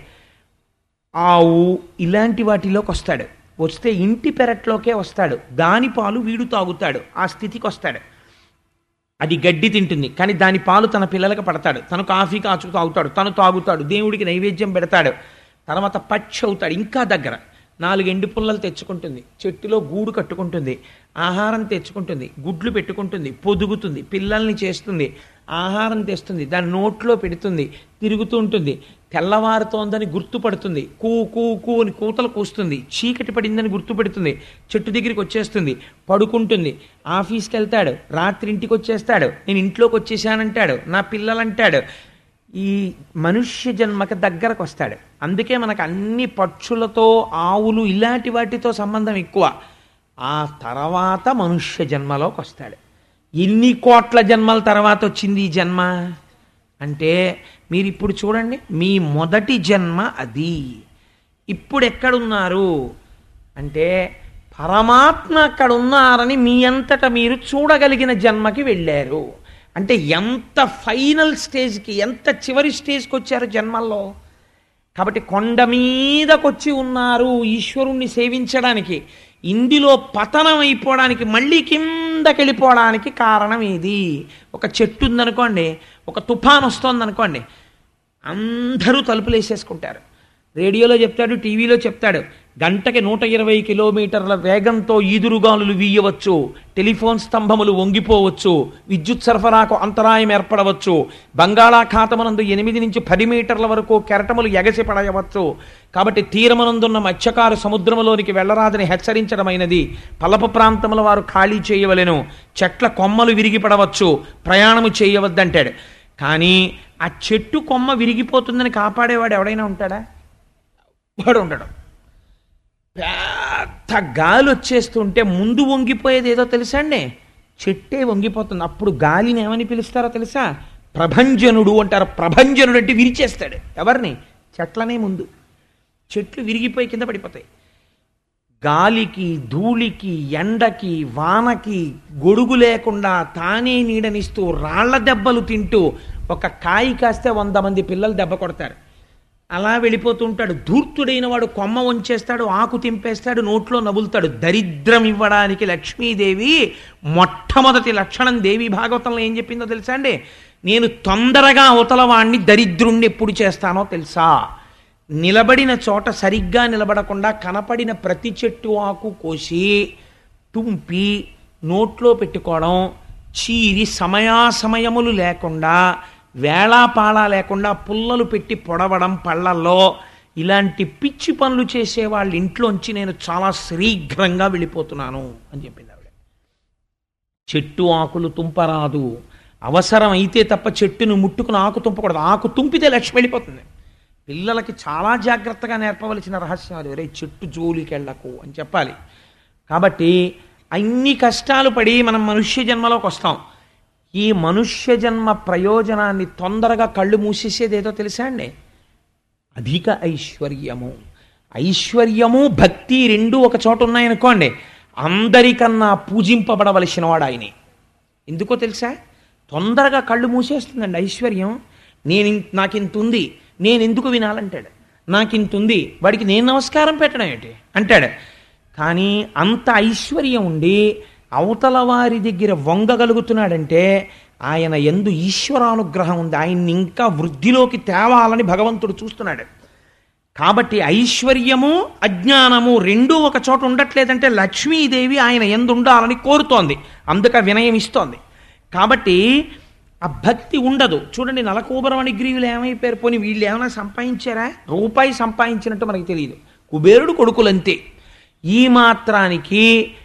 ఆవు ఇలాంటి వాటిలోకి వస్తాడు వస్తే ఇంటి పెరట్లోకే వస్తాడు దాని పాలు వీడు తాగుతాడు ఆ స్థితికి వస్తాడు అది గడ్డి తింటుంది కానీ దాని పాలు తన పిల్లలకు పడతాడు తను కాఫీ కాచు తాగుతాడు తను తాగుతాడు దేవుడికి నైవేద్యం పెడతాడు తర్వాత పచ్చి అవుతాడు ఇంకా దగ్గర నాలుగు ఎండు పుల్లలు తెచ్చుకుంటుంది చెట్టులో గూడు కట్టుకుంటుంది ఆహారం తెచ్చుకుంటుంది గుడ్లు పెట్టుకుంటుంది పొదుగుతుంది పిల్లల్ని చేస్తుంది ఆహారం తెస్తుంది దాని నోట్లో పెడుతుంది తిరుగుతూ ఉంటుంది తెల్లవారుతోందని గుర్తుపడుతుంది కూ కూ కూ అని కూతలు కూస్తుంది చీకటి పడిందని గుర్తుపెడుతుంది చెట్టు దగ్గరికి వచ్చేస్తుంది పడుకుంటుంది ఆఫీస్కి వెళ్తాడు రాత్రి ఇంటికి వచ్చేస్తాడు నేను ఇంట్లోకి వచ్చేసానంటాడు నా పిల్లలంటాడు ఈ మనుష్య జన్మకి దగ్గరకు వస్తాడు అందుకే మనకు అన్ని పక్షులతో ఆవులు ఇలాంటి వాటితో సంబంధం ఎక్కువ ఆ తర్వాత మనుష్య జన్మలోకి వస్తాడు ఎన్ని కోట్ల జన్మల తర్వాత వచ్చింది ఈ జన్మ అంటే మీరు ఇప్పుడు చూడండి మీ మొదటి జన్మ అది ఇప్పుడు ఎక్కడున్నారు అంటే పరమాత్మ అక్కడ ఉన్నారని మీ అంతట మీరు చూడగలిగిన జన్మకి వెళ్ళారు అంటే ఎంత ఫైనల్ స్టేజ్కి ఎంత చివరి స్టేజ్కి వచ్చారు జన్మల్లో కాబట్టి కొండ మీదకొచ్చి ఉన్నారు ఈశ్వరుణ్ణి సేవించడానికి ఇందులో పతనం అయిపోవడానికి మళ్ళీ కిందకి వెళ్ళిపోవడానికి కారణం ఏది ఒక చెట్టు ఉందనుకోండి ఒక తుఫాన్ వస్తోందనుకోండి అందరూ తలుపులు వేసేసుకుంటారు రేడియోలో చెప్తాడు టీవీలో చెప్తాడు గంటకి నూట ఇరవై కిలోమీటర్ల వేగంతో ఈదురుగాలులు వీయవచ్చు టెలిఫోన్ స్తంభములు వంగిపోవచ్చు విద్యుత్ సరఫరాకు అంతరాయం ఏర్పడవచ్చు బంగాళాఖాతమునందు ఎనిమిది నుంచి పది మీటర్ల వరకు కెరటములు ఎగసి పడవచ్చు కాబట్టి తీరమునందున్న మత్స్యకారు సముద్రములోనికి వెళ్ళరాదని హెచ్చరించడమైనది పలప ప్రాంతముల వారు ఖాళీ చేయవలెను చెట్ల కొమ్మలు విరిగి పడవచ్చు ప్రయాణము చేయవద్దంటాడు కానీ ఆ చెట్టు కొమ్మ విరిగిపోతుందని కాపాడేవాడు ఎవడైనా ఉంటాడా వాడు ఉండడు పెద్ద గాలి వచ్చేస్తుంటే ముందు వంగిపోయేది ఏదో తెలుసా అండి చెట్టే వంగిపోతుంది అప్పుడు గాలిని ఏమని పిలుస్తారో తెలుసా ప్రభంజనుడు అంటారు ప్రభంజనుడు అంటే విరిచేస్తాడు ఎవరిని చెట్లనే ముందు చెట్లు విరిగిపోయి కింద పడిపోతాయి గాలికి ధూళికి ఎండకి వానకి గొడుగు లేకుండా తానే నీడనిస్తూ రాళ్ల దెబ్బలు తింటూ ఒక కాయి కాస్తే వంద మంది పిల్లలు దెబ్బ కొడతారు అలా వెళ్ళిపోతుంటాడు ధూర్తుడైన వాడు కొమ్మ వంచేస్తాడు ఆకు తింపేస్తాడు నోట్లో నవ్వులుతాడు దరిద్రం ఇవ్వడానికి లక్ష్మీదేవి మొట్టమొదటి లక్షణం దేవి భాగవతంలో ఏం చెప్పిందో తెలుసా అండి నేను తొందరగా అవతల వాణ్ణి దరిద్రుణ్ణి ఎప్పుడు చేస్తానో తెలుసా నిలబడిన చోట సరిగ్గా నిలబడకుండా కనపడిన ప్రతి చెట్టు ఆకు కోసి తుంపి నోట్లో పెట్టుకోవడం చీరి సమయాసమయములు లేకుండా వేళాపాళా లేకుండా పుల్లలు పెట్టి పొడవడం పళ్ళల్లో ఇలాంటి పిచ్చి పనులు చేసే వాళ్ళ ఇంట్లోంచి నేను చాలా శీఘ్రంగా వెళ్ళిపోతున్నాను అని చెప్పింది ఆవిడ చెట్టు ఆకులు తుంపరాదు అవసరం అయితే తప్ప చెట్టును ముట్టుకుని ఆకు తుంపకూడదు ఆకు తుంపితే లక్ష్మి వెళ్ళిపోతుంది పిల్లలకి చాలా జాగ్రత్తగా నేర్పవలసిన రహస్యం అది రే చెట్టు జోలికి వెళ్ళకు అని చెప్పాలి కాబట్టి అన్ని కష్టాలు పడి మనం మనుష్య జన్మలోకి వస్తాం ఈ మనుష్య జన్మ ప్రయోజనాన్ని తొందరగా కళ్ళు మూసేసేది ఏదో తెలుసా అండి అధిక ఐశ్వర్యము ఐశ్వర్యము భక్తి రెండు ఒక చోట ఉన్నాయనుకోండి అందరికన్నా పూజింపబడవలసిన వాడు ఆయనే ఎందుకో తెలుసా తొందరగా కళ్ళు మూసేస్తుందండి ఐశ్వర్యం నేను నాకు ఇంత ఉంది నేను ఎందుకు వినాలంటాడు నాకు ఇంత ఉంది వాడికి నేను నమస్కారం పెట్టడం ఏంటి అంటాడు కానీ అంత ఐశ్వర్యం ఉండి అవతల వారి దగ్గర వంగగలుగుతున్నాడంటే ఆయన ఎందు ఈశ్వరానుగ్రహం ఉంది ఆయన్ని ఇంకా వృద్ధిలోకి తేవాలని భగవంతుడు చూస్తున్నాడు కాబట్టి ఐశ్వర్యము అజ్ఞానము రెండూ ఒక చోట ఉండట్లేదంటే లక్ష్మీదేవి ఆయన ఎందు ఉండాలని కోరుతోంది అందుక వినయం ఇస్తోంది కాబట్టి ఆ భక్తి ఉండదు చూడండి నలకూబరమణి గ్రీవులు ఏమైపోయారు పోనీ వీళ్ళు ఏమైనా సంపాదించారా రూపాయి సంపాదించినట్టు మనకి తెలియదు కుబేరుడు కొడుకులంతే ఈ మాత్రానికి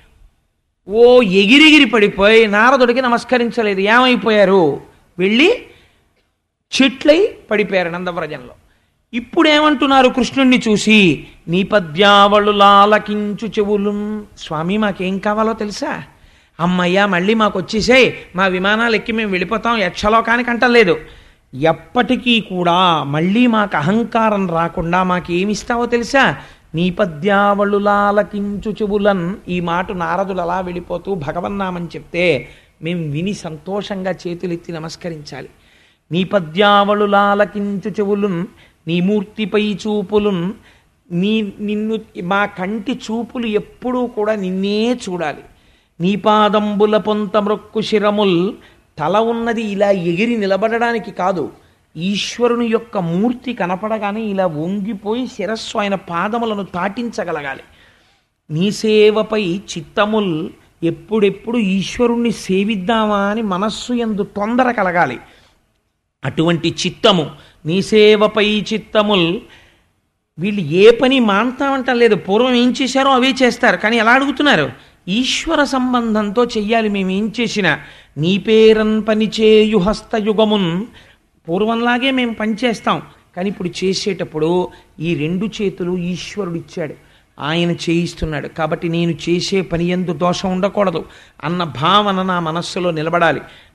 ఓ ఎగిరిగిరి పడిపోయి నారదుడికి నమస్కరించలేదు ఏమైపోయారు వెళ్ళి చెట్లై పడిపోయారు నందవ్రజంలో ఇప్పుడు ఏమంటున్నారు కృష్ణుణ్ణి చూసి నీ పద్యావళు లాలకించు చెవులు స్వామి మాకేం కావాలో తెలుసా అమ్మయ్య మళ్ళీ మాకు వచ్చేసాయి మా విమానాలు ఎక్కి మేము వెళ్ళిపోతాం యక్షలోకానికి అంటలేదు ఎప్పటికీ కూడా మళ్ళీ మాకు అహంకారం రాకుండా మాకేమిస్తావో తెలుసా నీ పద్యావళు లాలకించు చెవులన్ ఈ మాట నారదులు అలా వెళ్ళిపోతూ భగవన్నామని చెప్తే మేము విని సంతోషంగా చేతులెత్తి నమస్కరించాలి నీ పద్యావళు లాలకించు చెవులున్ నీ మూర్తిపై చూపులున్ నీ నిన్ను మా కంటి చూపులు ఎప్పుడూ కూడా నిన్నే చూడాలి నీ పాదంబుల పొంత మృక్కు శిరముల్ తల ఉన్నది ఇలా ఎగిరి నిలబడడానికి కాదు ఈశ్వరుని యొక్క మూర్తి కనపడగానే ఇలా వంగిపోయి శిరస్సు ఆయన పాదములను తాటించగలగాలి నీ సేవపై చిత్తముల్ ఎప్పుడెప్పుడు ఈశ్వరుణ్ణి సేవిద్దామా అని మనస్సు ఎందు తొందర కలగాలి అటువంటి చిత్తము నీ సేవపై చిత్తముల్ వీళ్ళు ఏ పని మాంతామంటం లేదు పూర్వం ఏం చేశారో అవే చేస్తారు కానీ ఎలా అడుగుతున్నారు ఈశ్వర సంబంధంతో చెయ్యాలి మేము ఏం చేసినా నీ పేరన్ పనిచేయు హస్తయుగమున్ పూర్వంలాగే మేము పనిచేస్తాం కానీ ఇప్పుడు చేసేటప్పుడు ఈ రెండు చేతులు ఈశ్వరుడు ఇచ్చాడు ఆయన చేయిస్తున్నాడు కాబట్టి నేను చేసే పని ఎందు దోషం ఉండకూడదు అన్న భావన నా మనస్సులో నిలబడాలి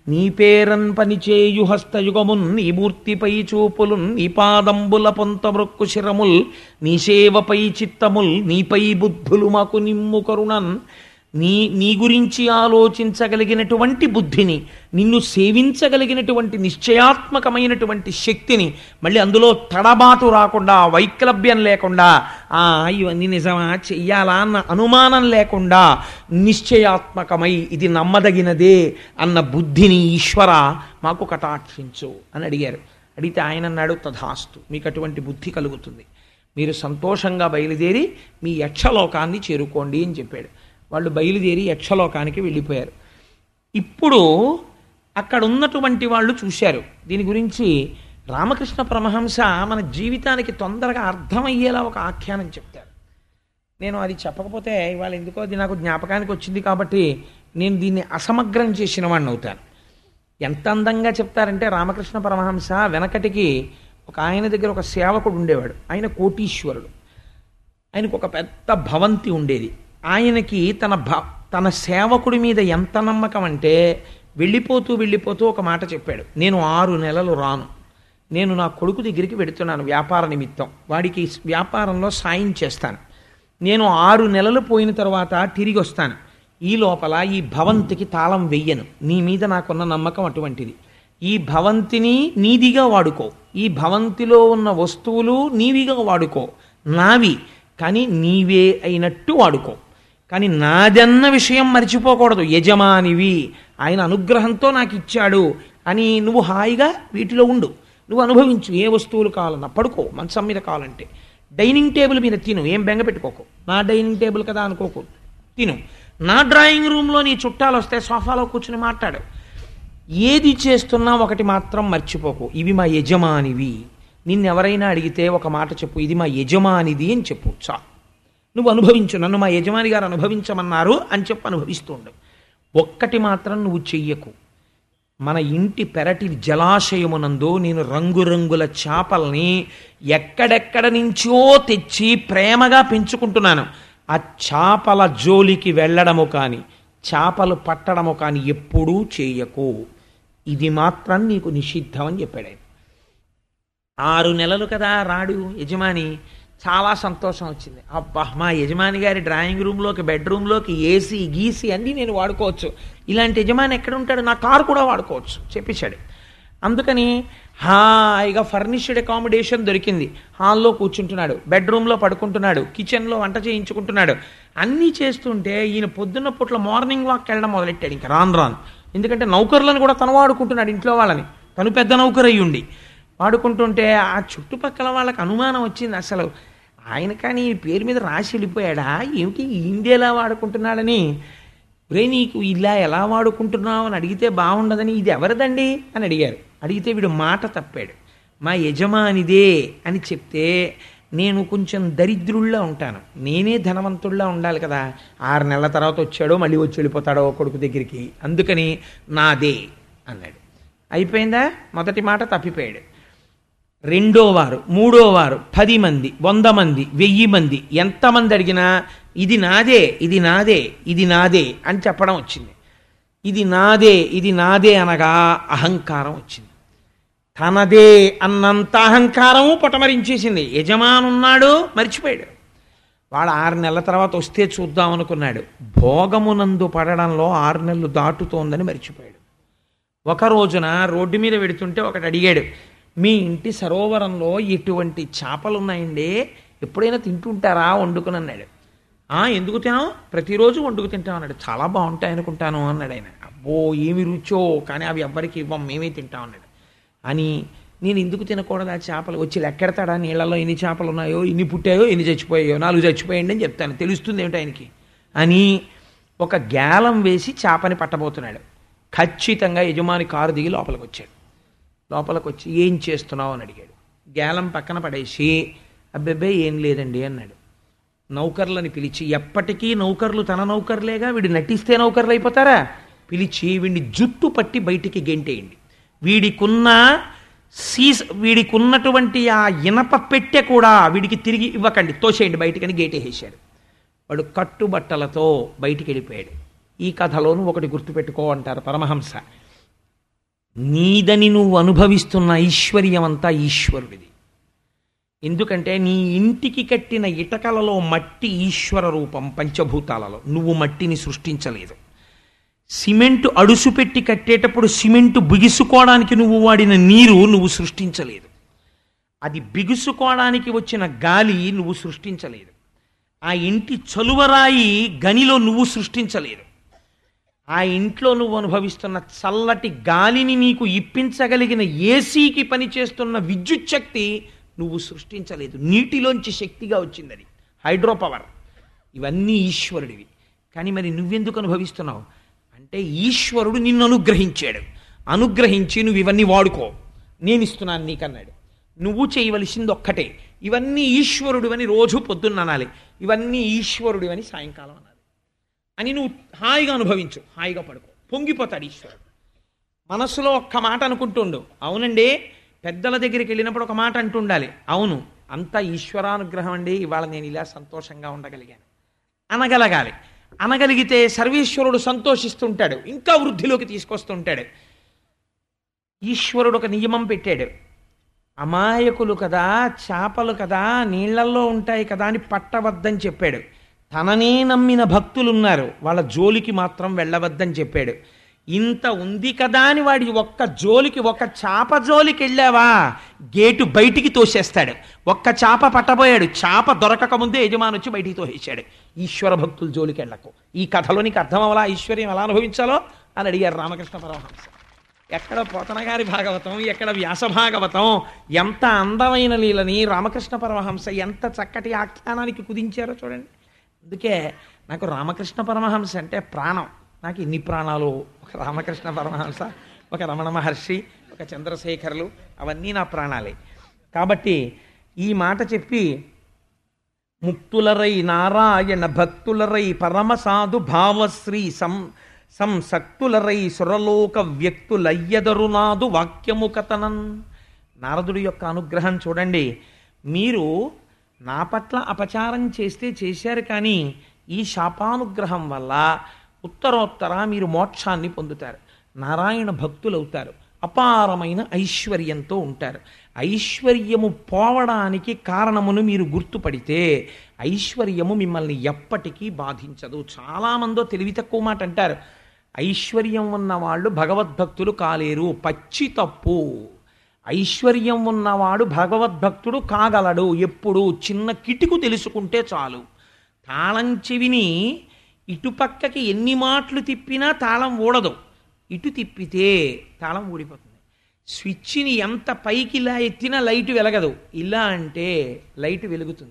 నీ పేరన్ పనిచేయు హస్తయుగమున్ నీ మూర్తిపై చూపులున్ నీ పాదంబుల పొంత మృక్కు శిరముల్ నీ సేవపై చిత్తముల్ నీపై బుద్ధులు మాకు నిమ్ము కరుణన్ నీ నీ గురించి ఆలోచించగలిగినటువంటి బుద్ధిని నిన్ను సేవించగలిగినటువంటి నిశ్చయాత్మకమైనటువంటి శక్తిని మళ్ళీ అందులో తడబాటు రాకుండా వైక్లభ్యం లేకుండా ఆ ఇవన్నీ నిజమా చెయ్యాలా అన్న అనుమానం లేకుండా నిశ్చయాత్మకమై ఇది నమ్మదగినదే అన్న బుద్ధిని ఈశ్వర మాకు కటాక్షించు అని అడిగారు అడిగితే ఆయన అన్నాడు తథాస్తు మీకు అటువంటి బుద్ధి కలుగుతుంది మీరు సంతోషంగా బయలుదేరి మీ యక్షలోకాన్ని చేరుకోండి అని చెప్పాడు వాళ్ళు బయలుదేరి యక్షలోకానికి వెళ్ళిపోయారు ఇప్పుడు అక్కడ ఉన్నటువంటి వాళ్ళు చూశారు దీని గురించి రామకృష్ణ పరమహంస మన జీవితానికి తొందరగా అర్థమయ్యేలా ఒక ఆఖ్యానం చెప్తారు నేను అది చెప్పకపోతే ఇవాళ ఎందుకో అది నాకు జ్ఞాపకానికి వచ్చింది కాబట్టి నేను దీన్ని అసమగ్రం చేసిన వాడిని అవుతాను ఎంత అందంగా చెప్తారంటే రామకృష్ణ పరమహంస వెనకటికి ఒక ఆయన దగ్గర ఒక సేవకుడు ఉండేవాడు ఆయన కోటీశ్వరుడు ఆయనకు ఒక పెద్ద భవంతి ఉండేది ఆయనకి తన భ తన సేవకుడి మీద ఎంత నమ్మకం అంటే వెళ్ళిపోతూ వెళ్ళిపోతూ ఒక మాట చెప్పాడు నేను ఆరు నెలలు రాను నేను నా కొడుకు దగ్గరికి వెడుతున్నాను వ్యాపార నిమిత్తం వాడికి వ్యాపారంలో సాయం చేస్తాను నేను ఆరు నెలలు పోయిన తర్వాత తిరిగి వస్తాను ఈ లోపల ఈ భవంతికి తాళం వెయ్యను నీ మీద నాకున్న నమ్మకం అటువంటిది ఈ భవంతిని నీదిగా వాడుకో ఈ భవంతిలో ఉన్న వస్తువులు నీవిగా వాడుకో నావి కానీ నీవే అయినట్టు వాడుకో కానీ నాదన్న విషయం మర్చిపోకూడదు యజమానివి ఆయన అనుగ్రహంతో నాకు ఇచ్చాడు అని నువ్వు హాయిగా వీటిలో ఉండు నువ్వు అనుభవించు ఏ వస్తువులు కావాలన్నా పడుకో మంచం మీద కావాలంటే డైనింగ్ టేబుల్ మీద తిను ఏం బెంగ పెట్టుకోకు నా డైనింగ్ టేబుల్ కదా అనుకోకు తిను నా డ్రాయింగ్ రూమ్లో నీ చుట్టాలు వస్తే సోఫాలో కూర్చుని మాట్లాడు ఏది చేస్తున్నా ఒకటి మాత్రం మర్చిపోకు ఇవి మా యజమానివి నిన్నెవరైనా అడిగితే ఒక మాట చెప్పు ఇది మా యజమానిది అని చెప్పు చా నువ్వు అనుభవించు నన్ను మా యజమాని గారు అనుభవించమన్నారు అని చెప్పి అనుభవిస్తూ ఉండు ఒక్కటి మాత్రం నువ్వు చెయ్యకు మన ఇంటి పెరటి జలాశయమునందు నేను రంగురంగుల చేపల్ని ఎక్కడెక్కడ నుంచో తెచ్చి ప్రేమగా పెంచుకుంటున్నాను ఆ చేపల జోలికి వెళ్ళడము కానీ చేపలు పట్టడము కానీ ఎప్పుడూ చేయకు ఇది మాత్రం నీకు నిషిద్ధం అని చెప్పాడు ఆయన ఆరు నెలలు కదా రాడు యజమాని చాలా సంతోషం వచ్చింది అబ్బా మా యజమాని గారి డ్రాయింగ్ రూమ్లోకి బెడ్రూమ్లోకి ఏసీ గీసీ అన్నీ నేను వాడుకోవచ్చు ఇలాంటి యజమాని ఎక్కడ ఉంటాడు నా కారు కూడా వాడుకోవచ్చు చెప్పేశాడు అందుకని హాయిగా ఫర్నిష్డ్ అకామిడేషన్ దొరికింది హాల్లో కూర్చుంటున్నాడు బెడ్రూమ్లో పడుకుంటున్నాడు కిచెన్లో వంట చేయించుకుంటున్నాడు అన్నీ చేస్తుంటే ఈయన పొద్దున్న పూట్ల మార్నింగ్ వాక్ వెళ్ళడం మొదలెట్టాడు ఇంకా రాను రాను ఎందుకంటే నౌకర్లను కూడా తను వాడుకుంటున్నాడు ఇంట్లో వాళ్ళని తను పెద్ద నౌకర్ అయ్యుండి వాడుకుంటుంటే ఆ చుట్టుపక్కల వాళ్ళకి అనుమానం వచ్చింది అసలు ఆయన కానీ ఈ పేరు మీద రాసి వెళ్ళిపోయాడా ఏమిటి ఇండియాలా వాడుకుంటున్నాడని రే నీకు ఇలా ఎలా వాడుకుంటున్నావు అని అడిగితే బాగుండదని ఇది ఎవరిదండి అని అడిగారు అడిగితే వీడు మాట తప్పాడు మా యజమానిదే అని చెప్తే నేను కొంచెం దరిద్రుల్లా ఉంటాను నేనే ధనవంతుల్లా ఉండాలి కదా ఆరు నెలల తర్వాత వచ్చాడో మళ్ళీ వచ్చి వెళ్ళిపోతాడో కొడుకు దగ్గరికి అందుకని నాదే అన్నాడు అయిపోయిందా మొదటి మాట తప్పిపోయాడు రెండో వారు మూడో వారు పది మంది వంద మంది వెయ్యి మంది ఎంతమంది అడిగినా ఇది నాదే ఇది నాదే ఇది నాదే అని చెప్పడం వచ్చింది ఇది నాదే ఇది నాదే అనగా అహంకారం వచ్చింది తనదే అన్నంత అహంకారము పొటమరించేసింది యజమానున్నాడు మర్చిపోయాడు వాడు ఆరు నెలల తర్వాత వస్తే చూద్దాం అనుకున్నాడు భోగమునందు పడడంలో ఆరు నెలలు దాటుతోందని మర్చిపోయాడు ఒక రోజున రోడ్డు మీద వెడుతుంటే ఒకటి అడిగాడు మీ ఇంటి సరోవరంలో ఎటువంటి చేపలు ఉన్నాయండి ఎప్పుడైనా తింటుంటారా వండుకుని అన్నాడు "ఆ, ఎందుకు తినాం ప్రతిరోజు వండుకు తింటాం అన్నాడు చాలా బాగుంటాయి అనుకుంటాను అన్నాడు ఆయన అబ్బో ఏమి రుచో కానీ అవి ఎవ్వరికి ఇవ్వం మేమే తింటాం అన్నాడు అని నేను ఎందుకు తినకూడదు ఆ చేపలు వచ్చి లెక్కెడతాడా నీళ్ళలో ఎన్ని చేపలు ఉన్నాయో ఎన్ని పుట్టాయో ఎన్ని చచ్చిపోయాయో నాలుగు చచ్చిపోయండి అని చెప్తాను తెలుస్తుంది ఏమిటి ఆయనకి అని ఒక గ్యాలం వేసి చేపని పట్టబోతున్నాడు ఖచ్చితంగా యజమాని కారు దిగి లోపలికి వచ్చాడు లోపలికి వచ్చి ఏం చేస్తున్నావు అని అడిగాడు గ్యాలం పక్కన పడేసి అబ్బెబ్బే ఏం లేదండి అన్నాడు నౌకర్లని పిలిచి ఎప్పటికీ నౌకర్లు తన నౌకర్లేగా వీడు నటిస్తే నౌకర్లు అయిపోతారా పిలిచి వీడిని జుట్టు పట్టి బయటికి గెంటేయండి వీడికున్న సీస్ వీడికున్నటువంటి ఆ ఇనప పెట్టె కూడా వీడికి తిరిగి ఇవ్వకండి తోసేయండి బయటికని గేటేసేశాడు వాడు కట్టుబట్టలతో బయటికి వెళ్ళిపోయాడు ఈ కథలోను ఒకటి గుర్తుపెట్టుకో అంటారు పరమహంస నీదని నువ్వు అనుభవిస్తున్న ఐశ్వర్యం అంతా ఈశ్వరుడిది ఎందుకంటే నీ ఇంటికి కట్టిన ఇటకలలో మట్టి ఈశ్వర రూపం పంచభూతాలలో నువ్వు మట్టిని సృష్టించలేదు సిమెంటు అడుసు పెట్టి కట్టేటప్పుడు సిమెంటు బిగుసుకోవడానికి నువ్వు వాడిన నీరు నువ్వు సృష్టించలేదు అది బిగుసుకోవడానికి వచ్చిన గాలి నువ్వు సృష్టించలేదు ఆ ఇంటి చలువరాయి గనిలో నువ్వు సృష్టించలేదు ఆ ఇంట్లో నువ్వు అనుభవిస్తున్న చల్లటి గాలిని నీకు ఇప్పించగలిగిన ఏసీకి పనిచేస్తున్న విద్యుత్ శక్తి నువ్వు సృష్టించలేదు నీటిలోంచి శక్తిగా వచ్చింది అది హైడ్రో పవర్ ఇవన్నీ ఈశ్వరుడివి కానీ మరి నువ్వెందుకు అనుభవిస్తున్నావు అంటే ఈశ్వరుడు నిన్ను అనుగ్రహించాడు అనుగ్రహించి నువ్వు ఇవన్నీ వాడుకో నేను ఇస్తున్నాను నీకన్నాడు నువ్వు చేయవలసింది ఒక్కటే ఇవన్నీ ఈశ్వరుడు అని రోజు పొద్దున్న అనాలి ఇవన్నీ ఈశ్వరుడు అని సాయంకాలం అనాలి అని నువ్వు హాయిగా అనుభవించు హాయిగా పడుకో పొంగిపోతాడు ఈశ్వరుడు మనస్సులో ఒక్క మాట అనుకుంటుండు అవునండి పెద్దల దగ్గరికి వెళ్ళినప్పుడు ఒక మాట అంటుండాలి అవును అంతా ఈశ్వరానుగ్రహం అండి ఇవాళ నేను ఇలా సంతోషంగా ఉండగలిగాను అనగలగాలి అనగలిగితే సర్వేశ్వరుడు సంతోషిస్తుంటాడు ఇంకా వృద్ధిలోకి తీసుకొస్తుంటాడు ఈశ్వరుడు ఒక నియమం పెట్టాడు అమాయకులు కదా చేపలు కదా నీళ్లలో ఉంటాయి కదా అని పట్టవద్దని చెప్పాడు తననే నమ్మిన భక్తులున్నారు వాళ్ళ జోలికి మాత్రం వెళ్ళవద్దని చెప్పాడు ఇంత ఉంది కదా అని వాడి ఒక్క జోలికి ఒక చాప జోలికి వెళ్ళావా గేటు బయటికి తోసేస్తాడు ఒక్క చాప పట్టబోయాడు చాప దొరకక ముందే యజమాని వచ్చి బయటికి తోసేశాడు ఈశ్వర భక్తుల జోలికి వెళ్ళకు ఈ కథలో నీకు అర్థం అవ్వాలా ఐశ్వర్యం ఎలా అనుభవించాలో అని అడిగారు రామకృష్ణ పరమహంస ఎక్కడ పోతనగారి భాగవతం ఎక్కడ వ్యాస భాగవతం ఎంత అందమైన లీలని రామకృష్ణ పరమహంస ఎంత చక్కటి ఆఖ్యానానికి కుదించారో చూడండి అందుకే నాకు రామకృష్ణ పరమహంస అంటే ప్రాణం నాకు ఇన్ని ప్రాణాలు ఒక రామకృష్ణ పరమహంస ఒక రమణ మహర్షి ఒక చంద్రశేఖరులు అవన్నీ నా ప్రాణాలే కాబట్టి ఈ మాట చెప్పి ముక్తులరై నారాయణ భక్తులరై పరమసాధు భావశ్రీ సం సంసక్తులరై సురలోక వ్యక్తులయ్యదరునాదు వాక్యము కథనన్ నారదుడి యొక్క అనుగ్రహం చూడండి మీరు నా పట్ల అపచారం చేస్తే చేశారు కానీ ఈ శాపానుగ్రహం వల్ల ఉత్తరోత్తర మీరు మోక్షాన్ని పొందుతారు నారాయణ భక్తులవుతారు అపారమైన ఐశ్వర్యంతో ఉంటారు ఐశ్వర్యము పోవడానికి కారణమును మీరు గుర్తుపడితే ఐశ్వర్యము మిమ్మల్ని ఎప్పటికీ బాధించదు చాలామందో తెలివి తక్కువ మాట అంటారు ఐశ్వర్యం ఉన్న వాళ్ళు భగవద్భక్తులు కాలేరు పచ్చి తప్పు ఐశ్వర్యం ఉన్నవాడు భగవద్భక్తుడు కాగలడు ఎప్పుడు చిన్న కిటుకు తెలుసుకుంటే చాలు తాళం చెవిని ఇటుపక్కకి ఎన్ని మాటలు తిప్పినా తాళం ఊడదు ఇటు తిప్పితే తాళం ఊడిపోతుంది స్విచ్ని ఎంత పైకి ఇలా ఎత్తినా లైట్ వెలగదు ఇలా అంటే లైట్ వెలుగుతుంది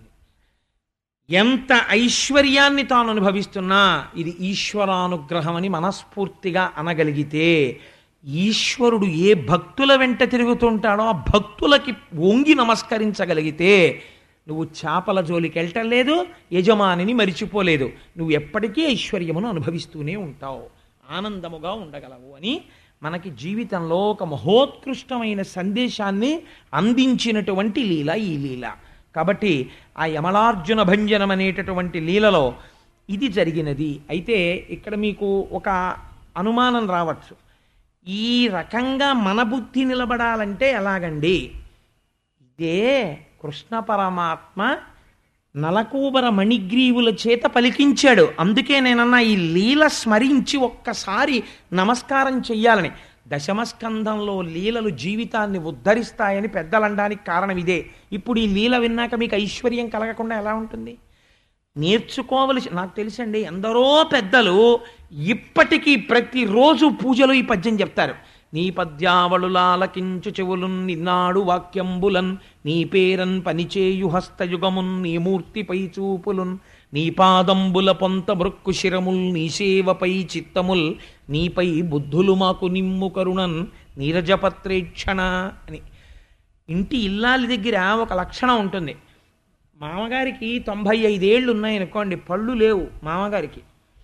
ఎంత ఐశ్వర్యాన్ని తాను అనుభవిస్తున్నా ఇది ఈశ్వరానుగ్రహం అని మనస్ఫూర్తిగా అనగలిగితే ఈశ్వరుడు ఏ భక్తుల వెంట తిరుగుతుంటాడో ఆ భక్తులకి వంగి నమస్కరించగలిగితే నువ్వు చేపల జోలికి వెళ్ళటం లేదు యజమానిని మరిచిపోలేదు నువ్వు ఎప్పటికీ ఐశ్వర్యమును అనుభవిస్తూనే ఉంటావు ఆనందముగా ఉండగలవు అని మనకి జీవితంలో ఒక మహోత్కృష్టమైన సందేశాన్ని అందించినటువంటి లీల ఈ లీల కాబట్టి ఆ యమలార్జున భంజనం అనేటటువంటి లీలలో ఇది జరిగినది అయితే ఇక్కడ మీకు ఒక అనుమానం రావచ్చు ఈ రకంగా మన బుద్ధి నిలబడాలంటే ఎలాగండి ఇదే కృష్ణ పరమాత్మ నలకూబర మణిగ్రీవుల చేత పలికించాడు అందుకే నేనన్నా ఈ లీల స్మరించి ఒక్కసారి నమస్కారం చెయ్యాలని దశమస్కంధంలో లీలలు జీవితాన్ని ఉద్ధరిస్తాయని పెద్దలండానికి కారణం ఇదే ఇప్పుడు ఈ లీల విన్నాక మీకు ఐశ్వర్యం కలగకుండా ఎలా ఉంటుంది నేర్చుకోవలసి నాకు తెలుసండి ఎందరో పెద్దలు ఇప్పటికీ ప్రతిరోజు పూజలో ఈ పద్యం చెప్తారు నీ పద్యావళులాలకించు చెవులున్ నిన్నాడు వాక్యంబులన్ నీ పేరన్ పనిచేయు హస్తయుగమున్ నీ మూర్తిపై చూపులున్ నీ పాదంబుల పొంత మృక్కు శిరముల్ నీ సేవపై చిత్తముల్ నీపై బుద్ధులు మాకు నిమ్ము కరుణన్ నీరజపత్రేక్షణ అని ఇంటి ఇల్లాలి దగ్గర ఒక లక్షణం ఉంటుంది మామగారికి తొంభై ఐదేళ్ళు ఉన్నాయనుకోండి పళ్ళు లేవు మామగారికి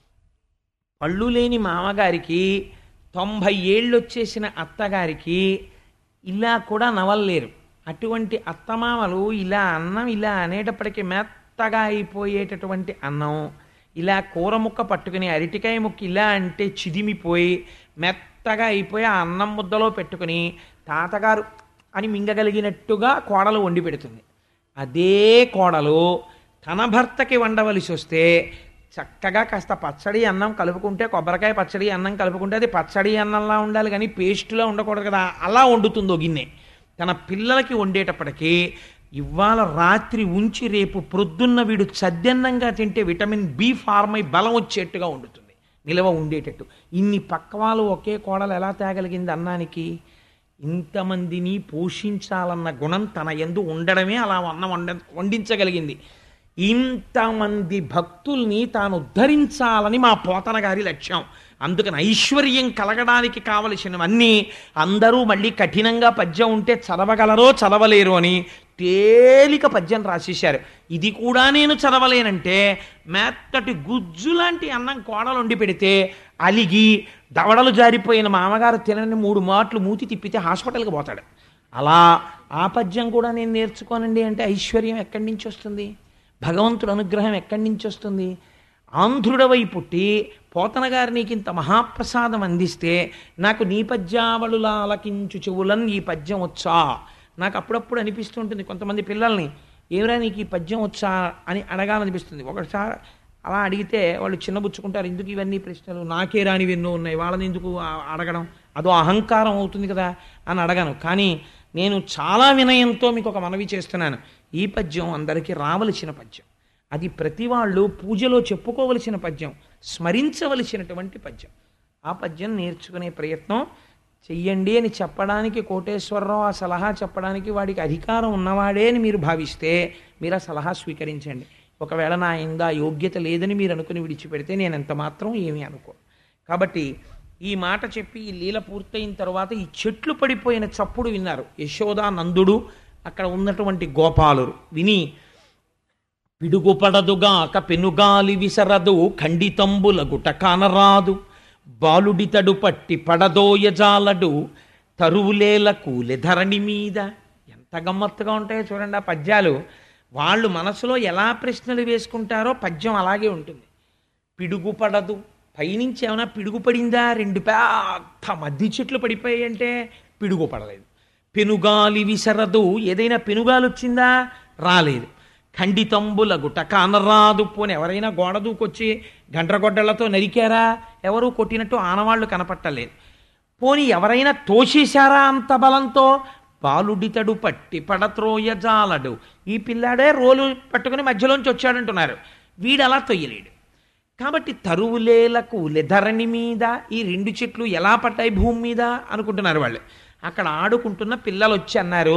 పళ్ళు లేని మామగారికి తొంభై ఏళ్ళు వచ్చేసిన అత్తగారికి ఇలా కూడా నవలలేరు అటువంటి అత్తమామలు ఇలా అన్నం ఇలా అనేటప్పటికీ మెత్తగా అయిపోయేటటువంటి అన్నం ఇలా కూర ముక్క పట్టుకుని అరటికాయ ముక్క ఇలా అంటే చిదిమిపోయి మెత్త మెత్తగా అయిపోయి ఆ అన్నం ముద్దలో పెట్టుకుని తాతగారు అని మింగగలిగినట్టుగా కోడలు వండి పెడుతుంది అదే కోడలు తన భర్తకి వండవలసి వస్తే చక్కగా కాస్త పచ్చడి అన్నం కలుపుకుంటే కొబ్బరికాయ పచ్చడి అన్నం కలుపుకుంటే అది పచ్చడి అన్నంలా ఉండాలి కానీ పేస్టులా ఉండకూడదు కదా అలా వండుతుందో గిన్నె తన పిల్లలకి వండేటప్పటికీ ఇవాళ రాత్రి ఉంచి రేపు ప్రొద్దున్న వీడు చద్దన్నంగా తింటే విటమిన్ బి ఫార్మ్ అయి బలం వచ్చేట్టుగా వండుతుంది నిలవ ఉండేటట్టు ఇన్ని పక్వాలు ఒకే కోడలు ఎలా తేగలిగింది అన్నానికి ఇంతమందిని పోషించాలన్న గుణం తన ఎందు ఉండడమే అలా అన్నం వండ వండించగలిగింది ఇంతమంది భక్తుల్ని తాను ఉద్ధరించాలని మా పోతన గారి లక్ష్యం అందుకని ఐశ్వర్యం కలగడానికి కావలసినవన్నీ అందరూ మళ్ళీ కఠినంగా పద్యం ఉంటే చదవగలరో చదవలేరు అని తేలిక పద్యం రాసేశారు ఇది కూడా నేను చదవలేనంటే మెత్తటి గుజ్జు లాంటి అన్నం కోడలు వండి పెడితే అలిగి దవడలు జారిపోయిన మామగారు తినని మూడు మాటలు మూతి తిప్పితే హాస్పిటల్కి పోతాడు అలా ఆ పద్యం కూడా నేను నేర్చుకోనండి అంటే ఐశ్వర్యం ఎక్కడి నుంచి వస్తుంది భగవంతుడు అనుగ్రహం ఎక్కడి నుంచి వస్తుంది ఆంధ్రుడవై పుట్టి పోతన గారు నీకు ఇంత మహాప్రసాదం అందిస్తే నాకు నీ పద్యావళులా ఆలకించు చెవులన్ ఈ పద్యం వచ్చా నాకు అప్పుడప్పుడు అనిపిస్తుంటుంది కొంతమంది పిల్లల్ని ఏమిరా నీకు ఈ పద్యం వచ్చా అని అడగాలనిపిస్తుంది ఒకసారి అలా అడిగితే వాళ్ళు చిన్నబుచ్చుకుంటారు ఎందుకు ఇవన్నీ ప్రశ్నలు నాకే రానివి ఎన్నో ఉన్నాయి వాళ్ళని ఎందుకు ఆ- అడగడం అదో అహంకారం అవుతుంది కదా అని అడగను కానీ నేను చాలా వినయంతో మీకు ఒక మనవి చేస్తున్నాను ఈ పద్యం అందరికీ రావలసిన పద్యం అది ప్రతి వాళ్ళు పూజలో చెప్పుకోవలసిన పద్యం స్మరించవలసినటువంటి పద్యం ఆ పద్యం నేర్చుకునే ప్రయత్నం చెయ్యండి అని చెప్పడానికి కోటేశ్వరరావు ఆ సలహా చెప్పడానికి వాడికి అధికారం ఉన్నవాడే అని మీరు భావిస్తే మీరు ఆ సలహా స్వీకరించండి ఒకవేళ నా ఇందా యోగ్యత లేదని మీరు అనుకుని విడిచిపెడితే నేను ఎంత మాత్రం ఏమీ అనుకో కాబట్టి ఈ మాట చెప్పి ఈ లీల పూర్తయిన తర్వాత ఈ చెట్లు పడిపోయిన చప్పుడు విన్నారు యశోదా నందుడు అక్కడ ఉన్నటువంటి గోపాలురు విని పిడుగుపడదుగాక పెనుగాలి విసరదు ఖండితంబుల గుట కానరాదు బాలుడితడు పట్టి పడదోయజాలడు తరువులేల కూలె ధరణి మీద ఎంత గమ్మత్తుగా ఉంటాయో చూడండి ఆ పద్యాలు వాళ్ళు మనసులో ఎలా ప్రశ్నలు వేసుకుంటారో పద్యం అలాగే ఉంటుంది పిడుగు పడదు పైనుంచి ఏమైనా పిడుగు పడిందా రెండు పెద్ద మద్ది చెట్లు పడిపోయాయి అంటే పిడుగు పడలేదు పెనుగాలి విసరదు ఏదైనా పెనుగాలు వచ్చిందా రాలేదు ఖండితంబుల గుట కానరాదు పోని ఎవరైనా గోడ దూకొచ్చి గండ్రగొడ్డలతో నరికారా ఎవరు కొట్టినట్టు ఆనవాళ్లు కనపట్టలేదు పోని ఎవరైనా తోసేశారా అంత బలంతో బాలుడితడు పట్టి పడత్రోయ జాలడు ఈ పిల్లాడే రోలు పట్టుకుని మధ్యలోంచి వచ్చాడంటున్నారు వీడు అలా తొయ్యలేడు కాబట్టి తరువులేలకు లెధరణి మీద ఈ రెండు చెట్లు ఎలా పట్టాయి భూమి మీద అనుకుంటున్నారు వాళ్ళు అక్కడ ఆడుకుంటున్న పిల్లలు వచ్చి అన్నారు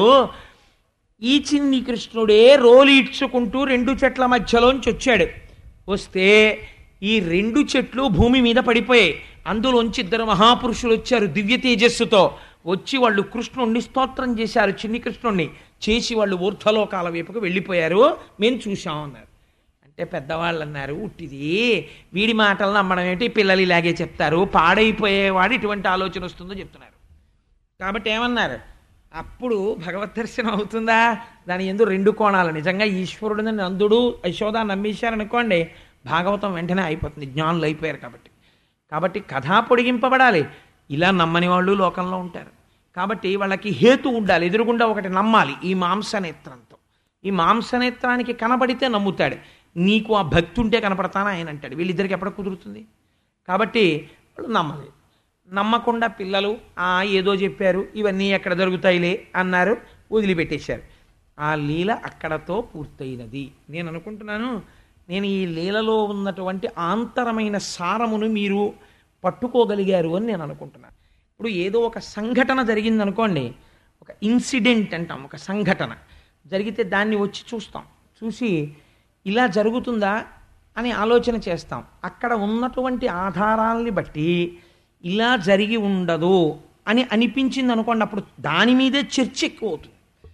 ఈ చిన్ని కృష్ణుడే రోలు ఇడ్చుకుంటూ రెండు చెట్ల మధ్యలోంచి వచ్చాడు వస్తే ఈ రెండు చెట్లు భూమి మీద పడిపోయాయి అందులోంచి ఇద్దరు మహాపురుషులు వచ్చారు దివ్య తేజస్సుతో వచ్చి వాళ్ళు కృష్ణుణ్ణి స్తోత్రం చేశారు చిన్ని కృష్ణుణ్ణి చేసి వాళ్ళు ఊర్ధ్వలోకాల వైపుకు వెళ్ళిపోయారు మేము చూశాం అన్నారు అంటే పెద్దవాళ్ళు అన్నారు ఉట్టిది వీడి మాటలు నమ్మడం ఏంటి పిల్లలు ఇలాగే చెప్తారు పాడైపోయేవాడు ఇటువంటి ఆలోచన వస్తుందో చెప్తున్నారు కాబట్టి ఏమన్నారు అప్పుడు భగవద్ దర్శనం అవుతుందా దాని ఎందు రెండు కోణాలు నిజంగా ఈశ్వరుడిని నందుడు యశోద నమ్మేశారనుకోండి భాగవతం వెంటనే అయిపోతుంది జ్ఞానులు అయిపోయారు కాబట్టి కాబట్టి కథా పొడిగింపబడాలి ఇలా నమ్మని వాళ్ళు లోకంలో ఉంటారు కాబట్టి వాళ్ళకి హేతు ఉండాలి ఎదురుగుండా ఒకటి నమ్మాలి ఈ మాంసనేత్రంతో ఈ మాంసనేత్రానికి కనబడితే నమ్ముతాడు నీకు ఆ భక్తి ఉంటే కనపడతానా ఆయన అంటాడు వీళ్ళిద్దరికి ఎక్కడ కుదురుతుంది కాబట్టి వాళ్ళు నమ్మలేదు నమ్మకుండా పిల్లలు ఆ ఏదో చెప్పారు ఇవన్నీ ఎక్కడ జరుగుతాయిలే అన్నారు వదిలిపెట్టేశారు ఆ లీల అక్కడతో పూర్తయినది నేను అనుకుంటున్నాను నేను ఈ లీలలో ఉన్నటువంటి ఆంతరమైన సారమును మీరు పట్టుకోగలిగారు అని నేను అనుకుంటున్నాను ఇప్పుడు ఏదో ఒక సంఘటన జరిగిందనుకోండి ఒక ఇన్సిడెంట్ అంటాం ఒక సంఘటన జరిగితే దాన్ని వచ్చి చూస్తాం చూసి ఇలా జరుగుతుందా అని ఆలోచన చేస్తాం అక్కడ ఉన్నటువంటి ఆధారాల్ని బట్టి ఇలా జరిగి ఉండదు అని అనిపించింది అనుకోండి అప్పుడు దాని మీదే చర్చ ఎక్కువ అవుతుంది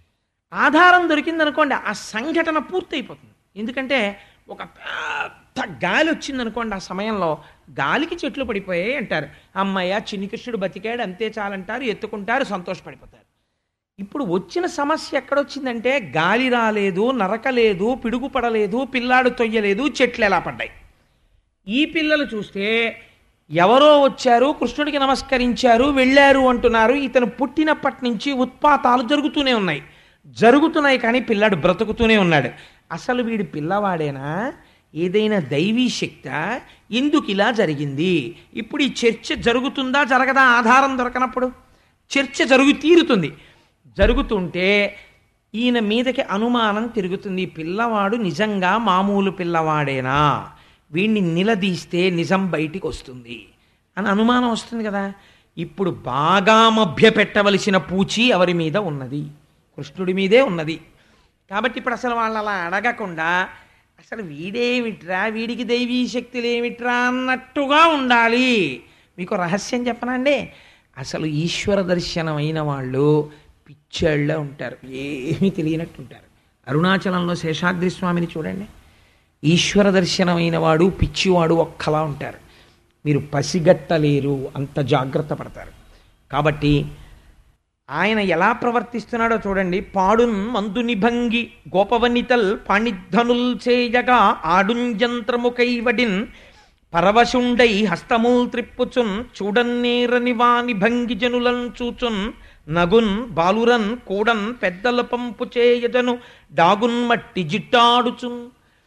ఆధారం దొరికింది అనుకోండి ఆ సంఘటన పూర్తయిపోతుంది ఎందుకంటే ఒక పెద్ద గాలి వచ్చింది అనుకోండి ఆ సమయంలో గాలికి చెట్లు పడిపోయాయి అంటారు అమ్మయ్య చిన్ని కృష్ణుడు బతికాడు అంతే చాలంటారు ఎత్తుకుంటారు సంతోషపడిపోతారు ఇప్పుడు వచ్చిన సమస్య ఎక్కడొచ్చిందంటే గాలి రాలేదు నరకలేదు పిడుగు పడలేదు పిల్లాడు తొయ్యలేదు చెట్లు ఎలా పడ్డాయి ఈ పిల్లలు చూస్తే ఎవరో వచ్చారు కృష్ణుడికి నమస్కరించారు వెళ్ళారు అంటున్నారు ఇతను పుట్టినప్పటి నుంచి ఉత్పాతాలు జరుగుతూనే ఉన్నాయి జరుగుతున్నాయి కానీ పిల్లాడు బ్రతుకుతూనే ఉన్నాడు అసలు వీడి పిల్లవాడేనా ఏదైనా దైవీ శక్త ఎందుకు ఇలా జరిగింది ఇప్పుడు ఈ చర్చ జరుగుతుందా జరగదా ఆధారం దొరకనప్పుడు చర్చ జరుగు తీరుతుంది జరుగుతుంటే ఈయన మీదకి అనుమానం తిరుగుతుంది ఈ పిల్లవాడు నిజంగా మామూలు పిల్లవాడేనా వీణ్ణి నిలదీస్తే నిజం బయటికి వస్తుంది అని అనుమానం వస్తుంది కదా ఇప్పుడు బాగా మభ్య పెట్టవలసిన పూచి ఎవరి మీద ఉన్నది కృష్ణుడి మీదే ఉన్నది కాబట్టి ఇప్పుడు అసలు వాళ్ళు అలా అడగకుండా అసలు వీడేమిట్రా వీడికి దైవీ శక్తులు ఏమిట్రా అన్నట్టుగా ఉండాలి మీకు రహస్యం చెప్పనండి అసలు ఈశ్వర దర్శనం అయిన వాళ్ళు పిచ్చేళ్ళ ఉంటారు ఏమీ తెలియనట్టు ఉంటారు అరుణాచలంలో శేషాద్రి స్వామిని చూడండి ఈశ్వర దర్శనమైన వాడు పిచ్చివాడు ఒక్కలా ఉంటారు మీరు పసిగట్టలేరు అంత జాగ్రత్త పడతారు కాబట్టి ఆయన ఎలా ప్రవర్తిస్తున్నాడో చూడండి పాడున్ మందు నిభంగి గోపవనితల్ పాణిధనుల్ చేయగా ఆడుంజంత్రము కైవడిన్ పరవశుండై హస్తముల్ త్రిప్పుచున్ చూడన్నేరని వాని భంగి జనులన్ చూచున్ నగున్ బాలురన్ కూడన్ పెద్దల పంపు చేయజను డాగున్ మట్టి జిట్టాడుచున్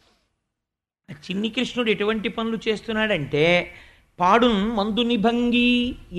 చిన్ని కృష్ణుడు ఎటువంటి పనులు చేస్తున్నాడంటే పాడున్ మందు నిభంగి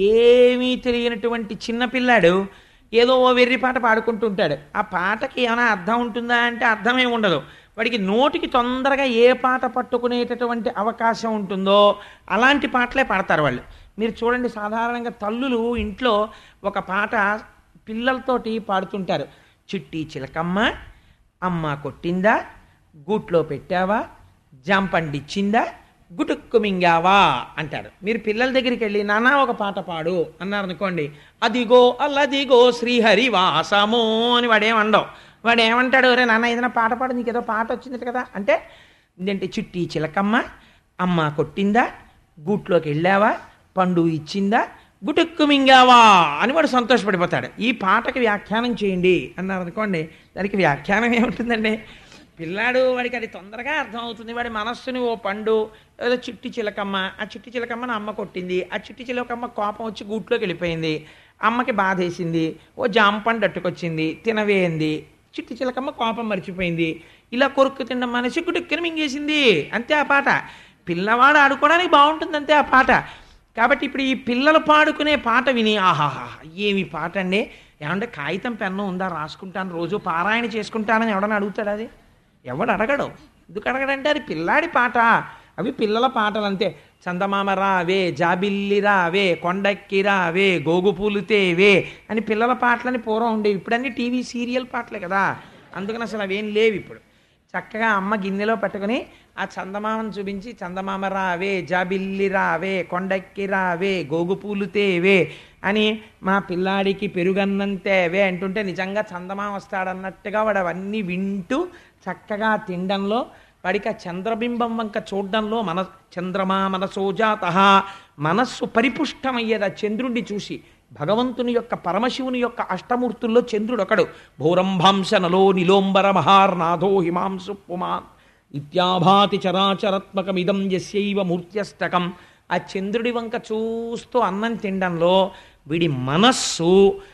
ఏమీ తెలియనటువంటి చిన్న పిల్లాడు ఏదో ఓ వెర్రి పాట పాడుకుంటుంటాడు ఆ పాటకి ఏమైనా అర్థం ఉంటుందా అంటే అర్థమే ఉండదు వాడికి నోటికి తొందరగా ఏ పాట పట్టుకునేటటువంటి అవకాశం ఉంటుందో అలాంటి పాటలే పాడతారు వాళ్ళు మీరు చూడండి సాధారణంగా తల్లులు ఇంట్లో ఒక పాట పిల్లలతోటి పాడుతుంటారు చిట్టి చిలకమ్మ అమ్మ కొట్టిందా గూట్లో పెట్టావా జాంపండిచ్చిందా గుటుక్కు మింగావా అంటారు మీరు పిల్లల దగ్గరికి వెళ్ళి నానా ఒక పాట పాడు అన్నారు అనుకోండి అదిగో అల్లదిగో శ్రీహరి వాసమో అని వాడేమండవు వాడు ఏమంటాడు రే నాన్న ఏదైనా పాట పాడు నీకు ఏదో పాట వచ్చింది కదా అంటే ఇదేంటి చిట్టి చిలకమ్మ అమ్మ కొట్టిందా గూట్లోకి వెళ్ళావా పండు ఇచ్చిందా గుటుక్కు మింగావా అని వాడు సంతోషపడిపోతాడు ఈ పాటకి వ్యాఖ్యానం చేయండి అన్నారు అనుకోండి దానికి వ్యాఖ్యానం ఏముంటుందండి పిల్లాడు వాడికి అది తొందరగా అర్థం అవుతుంది వాడి మనస్సుని ఓ పండు ఏదో చిట్టి చిలకమ్మ ఆ చిట్టి చిలకమ్మని అమ్మ కొట్టింది ఆ చిట్టి చిలకమ్మ కోపం వచ్చి గూట్లోకి వెళ్ళిపోయింది అమ్మకి బాధేసింది ఓ జాంపండు అట్టుకొచ్చింది తినవేయింది చిట్టి చిలకమ్మ కోపం మర్చిపోయింది ఇలా కొరుక్కు తినడం మనిషి గుడుక్కిన మింగేసింది అంతే ఆ పాట పిల్లవాడు ఆడుకోవడానికి బాగుంటుంది అంతే ఆ పాట కాబట్టి ఇప్పుడు ఈ పిల్లలు పాడుకునే పాట విని ఆహాహా ఏమి పాట అండి ఏమంటే కాగితం పెన్ను ఉందా రాసుకుంటాను రోజు పారాయణ చేసుకుంటానని ఎవడని అడుగుతాడు అది ఎవడు అడగడు ఎందుకు అడగడంటే అది పిల్లాడి పాట అవి పిల్లల పాటలు అంతే చందమామ రావే జాబిల్లి రావే కొండక్కి రావే గోగు పూలు తేవే అని పిల్లల పాటలని పూర్వం ఉండేవి ఇప్పుడన్నీ టీవీ సీరియల్ పాటలే కదా అందుకని అసలు అవేం లేవు ఇప్పుడు చక్కగా అమ్మ గిన్నెలో పెట్టుకుని ఆ చందమామను చూపించి చందమామ రావే జాబిల్లి రావే కొండక్కి రావే గోగు పూలు తేవే అని మా పిల్లాడికి పెరుగన్నం తేవే అంటుంటే నిజంగా చందమామ వస్తాడన్నట్టుగా వాడు అవన్నీ వింటూ చక్కగా తినడంలో వాడికి ఆ చంద్రబింబం వంక చూడడంలో మన చంద్రమా మనసోజాత మనస్సు పరిపుష్టమయ్యేది ఆ చంద్రుణ్ణి చూసి భగవంతుని యొక్క పరమశివుని యొక్క అష్టమూర్తుల్లో చంద్రుడు ఒకడు భౌరంభాంశ నలో నిలోంబర మహార్నాథో హిమాంసు పుమాన్ ఇత్యాభాతి చరాచరాత్మకమిదం యస్యైవ మూర్త్యష్టకం ఆ చంద్రుడి వంక చూస్తూ అన్నం తినడంలో వీడి మనస్సు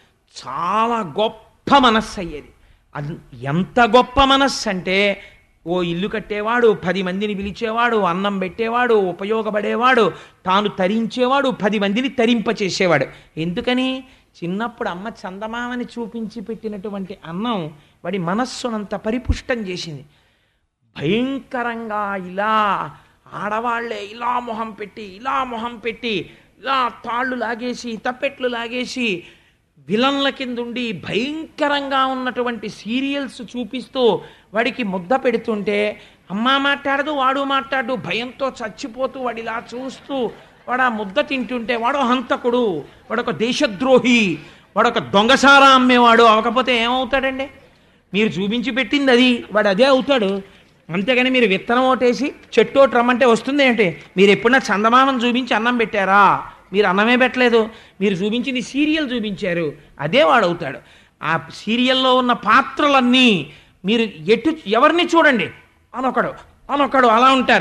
చాలా గొప్ప మనస్సు అయ్యేది అది ఎంత గొప్ప మనస్సు అంటే ఓ ఇల్లు కట్టేవాడు పది మందిని పిలిచేవాడు అన్నం పెట్టేవాడు ఉపయోగపడేవాడు తాను తరించేవాడు పది మందిని తరింపచేసేవాడు ఎందుకని చిన్నప్పుడు అమ్మ చందమామని చూపించి పెట్టినటువంటి అన్నం వాడి మనస్సునంత పరిపుష్టం చేసింది భయంకరంగా ఇలా ఆడవాళ్లే ఇలా మొహం పెట్టి ఇలా మొహం పెట్టి ఇలా తాళ్ళు లాగేసి తప్పెట్లు లాగేసి విలన్ల కింద ఉండి భయంకరంగా ఉన్నటువంటి సీరియల్స్ చూపిస్తూ వాడికి ముద్ద పెడుతుంటే అమ్మ మాట్లాడదు వాడు మాట్లాడు భయంతో చచ్చిపోతూ వాడు ఇలా చూస్తూ వాడు ఆ ముద్ద తింటుంటే వాడు హంతకుడు వాడొక దేశద్రోహి వాడొక దొంగసారా అమ్మేవాడు అవకపోతే ఏమవుతాడండి మీరు చూపించి పెట్టింది అది వాడు అదే అవుతాడు అంతేగాని మీరు విత్తనం ఓటేసి చెట్టు ఒకటి రమ్మంటే వస్తుంది ఏంటి మీరు ఎప్పుడన్నా చందమామను చూపించి అన్నం పెట్టారా మీరు అన్నమే పెట్టలేదు మీరు చూపించింది సీరియల్ చూపించారు అదే వాడు అవుతాడు ఆ సీరియల్లో ఉన్న పాత్రలన్నీ మీరు ఎటు ఎవరిని చూడండి అనొకడు అనొకడు అలా ఉంటారు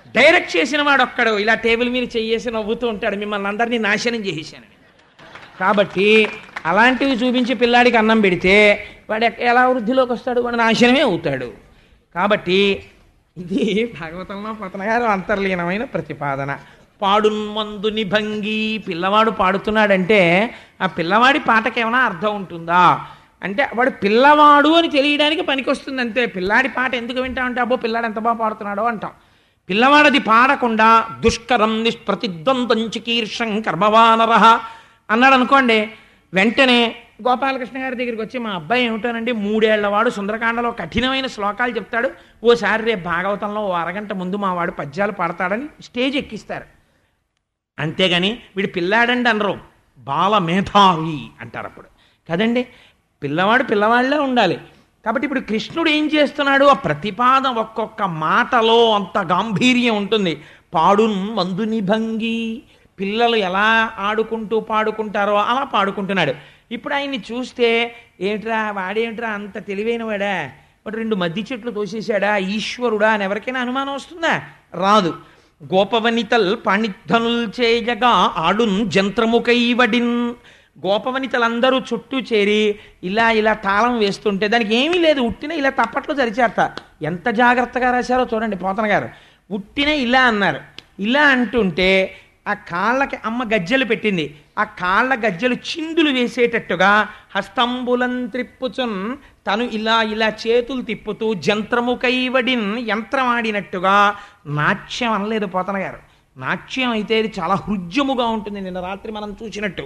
డైరెక్ట్ చేసిన వాడు ఒక్కడు ఇలా టేబుల్ మీద చెయ్యేసి నవ్వుతూ ఉంటాడు మిమ్మల్ని అందరినీ నాశనం చేసేసానని కాబట్టి అలాంటివి చూపించి పిల్లాడికి అన్నం పెడితే వాడు ఎక్క- ఎలా వృద్ధిలోకి వస్తాడు వాడు నాశనమే అవుతాడు కాబట్టి ఇది భాగవతంలో పతన గారు అంతర్లీనమైన ప్రతిపాదన పాడున్మందుని భంగి పిల్లవాడు పాడుతున్నాడంటే ఆ పిల్లవాడి పాటకి ఏమైనా అర్థం ఉంటుందా అంటే వాడు పిల్లవాడు అని తెలియడానికి పనికొస్తుంది అంతే పిల్లాడి పాట ఎందుకు వింటామంటే అబ్బో పిల్లాడు ఎంత బాగా పాడుతున్నాడో అంటాం పిల్లవాడది పాడకుండా దుష్కరం నిష్ప్రతిద్వంద్వం చికీర్షం కర్మవానర అన్నాడు అనుకోండి వెంటనే గోపాలకృష్ణ గారి దగ్గరికి వచ్చి మా అబ్బాయి ఏమిటోనండి మూడేళ్ల వాడు సుందరకాండలో కఠినమైన శ్లోకాలు చెప్తాడు ఓసారి రేపు భాగవతంలో ఓ అరగంట ముందు మా వాడు పద్యాలు పాడతాడని స్టేజ్ ఎక్కిస్తారు అంతేగాని వీడు పిల్లాడండి అనరు బాల మేధావి అంటారు అప్పుడు కదండి పిల్లవాడు పిల్లవాళ్ళే ఉండాలి కాబట్టి ఇప్పుడు కృష్ణుడు ఏం చేస్తున్నాడు ఆ ప్రతిపాదం ఒక్కొక్క మాటలో అంత గాంభీర్యం ఉంటుంది పాడున్ మందుని భంగి పిల్లలు ఎలా ఆడుకుంటూ పాడుకుంటారో అలా పాడుకుంటున్నాడు ఇప్పుడు ఆయన్ని చూస్తే ఏమిట్రా వాడేమిట్రా అంత తెలివైన వాడా వాడు రెండు మద్ది చెట్లు తోసేశాడా ఈశ్వరుడా అని ఎవరికైనా అనుమానం వస్తుందా రాదు గోపవనితల్ పాణిధనుల్ చేయగా ఆడున్ జంత్రముకైవడిన్ గోపవనితలందరూ చుట్టూ చేరి ఇలా ఇలా తాళం వేస్తుంటే దానికి ఏమీ లేదు ఉట్టిన ఇలా తప్పట్లో జరిచేరట ఎంత జాగ్రత్తగా రాశారో చూడండి పోతన గారు ఉట్టిన ఇలా అన్నారు ఇలా అంటుంటే ఆ కాళ్ళకి అమ్మ గజ్జెలు పెట్టింది ఆ కాళ్ళ గజ్జెలు చిందులు వేసేటట్టుగా హస్తంబులం త్రిప్పుచున్ తను ఇలా ఇలా చేతులు తిప్పుతూ జంత్రము కైవడిన్ యంత్రం ఆడినట్టుగా నాట్యం అనలేదు పోతన గారు నాట్యం అయితే ఇది చాలా హృద్యముగా ఉంటుంది నిన్న రాత్రి మనం చూసినట్టు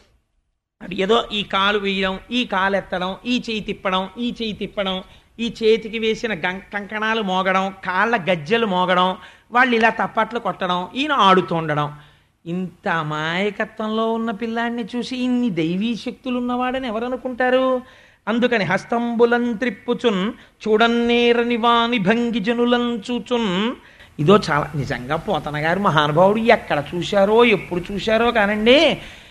అది ఏదో ఈ కాలు వేయడం ఈ కాలు ఎత్తడం ఈ చేయి తిప్పడం ఈ చేయి తిప్పడం ఈ చేతికి వేసిన గం కంకణాలు మోగడం కాళ్ళ గజ్జెలు మోగడం వాళ్ళు ఇలా తప్పట్లు కొట్టడం ఈయన ఆడుతూ ఉండడం ఇంత అమాయకత్వంలో ఉన్న పిల్లాడిని చూసి ఇన్ని దైవీ శక్తులు ఉన్నవాడని ఎవరనుకుంటారు అందుకని హస్తంబులం త్రిప్పుచున్ చూడన్నేరని వాని భంగి జనులం చూచున్ ఇదో చాలా నిజంగా పోతన గారు మహానుభావుడు ఎక్కడ చూశారో ఎప్పుడు చూశారో కానండి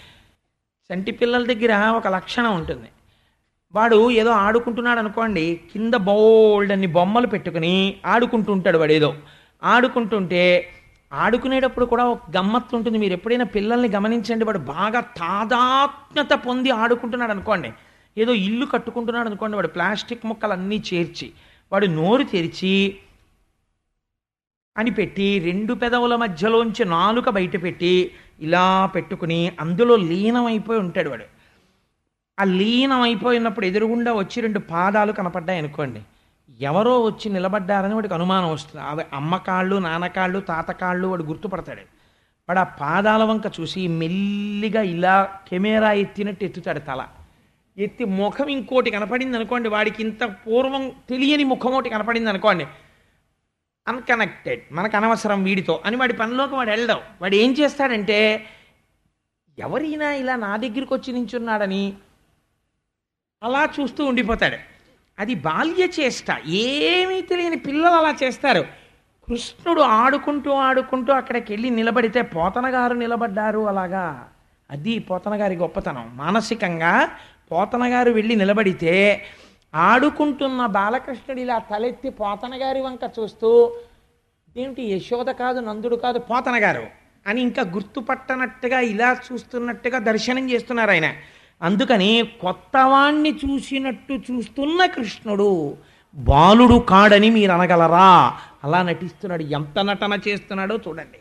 చంటి పిల్లల దగ్గర ఒక లక్షణం ఉంటుంది వాడు ఏదో ఆడుకుంటున్నాడు అనుకోండి కింద బోల్డ్ అన్ని బొమ్మలు పెట్టుకుని ఆడుకుంటుంటాడు వాడు ఏదో ఆడుకుంటుంటే ఆడుకునేటప్పుడు కూడా ఒక గమ్మత్తు ఉంటుంది మీరు ఎప్పుడైనా పిల్లల్ని గమనించండి వాడు బాగా తాదాత్మ్యత పొంది ఆడుకుంటున్నాడు అనుకోండి ఏదో ఇల్లు కట్టుకుంటున్నాడు అనుకోండి వాడు ప్లాస్టిక్ ముక్కలన్నీ చేర్చి వాడు నోరు తెరిచి అని పెట్టి రెండు పెదవుల మధ్యలోంచి నాలుక బయట పెట్టి ఇలా పెట్టుకుని అందులో లీనమైపోయి ఉంటాడు వాడు ఆ లీనం అయిపోయినప్పుడు ఎదురుగుండా వచ్చి రెండు పాదాలు కనపడ్డాయి అనుకోండి ఎవరో వచ్చి నిలబడ్డారని వాడికి అనుమానం వస్తుంది అవి అమ్మ కాళ్ళు నాన్న కాళ్ళు తాత కాళ్ళు వాడు గుర్తుపడతాడు వాడు ఆ పాదాల వంక చూసి మెల్లిగా ఇలా కెమెరా ఎత్తినట్టు ఎత్తుతాడు తల ఎత్తి ముఖం ఇంకోటి కనపడింది అనుకోండి వాడికి ఇంత పూర్వం తెలియని ముఖం ఒకటి కనపడింది అనుకోండి అన్కనెక్టెడ్ మనకు అనవసరం వీడితో అని వాడి పనిలోకి వాడు వెళ్ళడం వాడు ఏం చేస్తాడంటే ఎవరైనా ఇలా నా దగ్గరికి వచ్చి నించున్నాడని అలా చూస్తూ ఉండిపోతాడు అది బాల్య చేష్ట ఏమీ తెలియని పిల్లలు అలా చేస్తారు కృష్ణుడు ఆడుకుంటూ ఆడుకుంటూ అక్కడికి వెళ్ళి నిలబడితే పోతన గారు నిలబడ్డారు అలాగా అది పోతన గారి గొప్పతనం మానసికంగా పోతన గారు వెళ్ళి నిలబడితే ఆడుకుంటున్న బాలకృష్ణుడు ఇలా తలెత్తి పోతన గారి వంక చూస్తూ ఏంటి యశోద కాదు నందుడు కాదు పోతన గారు అని ఇంకా గుర్తుపట్టనట్టుగా ఇలా చూస్తున్నట్టుగా దర్శనం చేస్తున్నారు ఆయన అందుకని కొత్తవాణ్ణి చూసినట్టు చూస్తున్న కృష్ణుడు బాలుడు కాడని మీరు అనగలరా అలా నటిస్తున్నాడు ఎంత నటన చేస్తున్నాడో చూడండి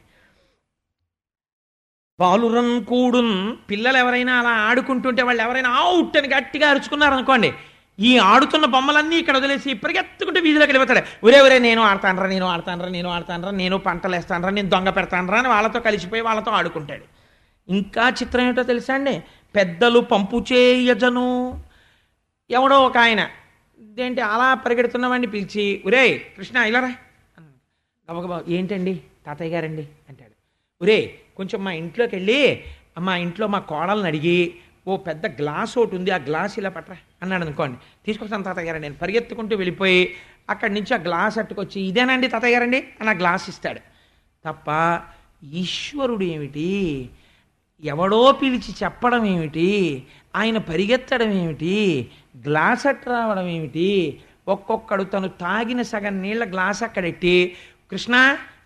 బాలురన్ కూడున్ పిల్లలు ఎవరైనా అలా ఆడుకుంటుంటే వాళ్ళు ఎవరైనా అవుట్ అని గట్టిగా అరుచుకున్నారు అనుకోండి ఈ ఆడుతున్న బొమ్మలన్నీ ఇక్కడ వదిలేసి పరిగెత్తుకుంటే వీధిలోకి వెళ్ళిపోతాడు ఒరే ఒరే నేను ఆడతానరా నేను ఆడతానరా నేను ఆడతానరా నేను పంటలు వేస్తానరా నేను దొంగ పెడతానరా అని వాళ్ళతో కలిసిపోయి వాళ్ళతో ఆడుకుంటాడు ఇంకా చిత్రం ఏమిటో తెలుసా అండి పెద్దలు పంపు చేయజను ఎవడో ఒక ఆయన ఇదేంటి అలా పరిగెడుతున్నవాడిని పిలిచి ఒరే కృష్ణ ఇలారా గబగబా ఏంటండి తాతయ్య గారండి అంటాడు ఒరే కొంచెం మా ఇంట్లోకి వెళ్ళి మా ఇంట్లో మా కోడల్ని అడిగి ఓ పెద్ద గ్లాస్ ఒకటి ఉంది ఆ గ్లాస్ ఇలా పట్టరా అన్నాడు అనుకోండి తీసుకొస్తాను తాతయ్య గారు నేను పరిగెత్తుకుంటూ వెళ్ళిపోయి అక్కడి నుంచి ఆ గ్లాస్ అట్టుకొచ్చి ఇదేనండి తాతయ్య గారండి అని ఆ గ్లాస్ ఇస్తాడు తప్ప ఈశ్వరుడు ఏమిటి ఎవడో పిలిచి చెప్పడం ఏమిటి ఆయన పరిగెత్తడం ఏమిటి గ్లాస్ అట్టు రావడం ఏమిటి ఒక్కొక్కడు తను తాగిన సగం నీళ్ళ గ్లాస్ అక్కడెట్టి కృష్ణ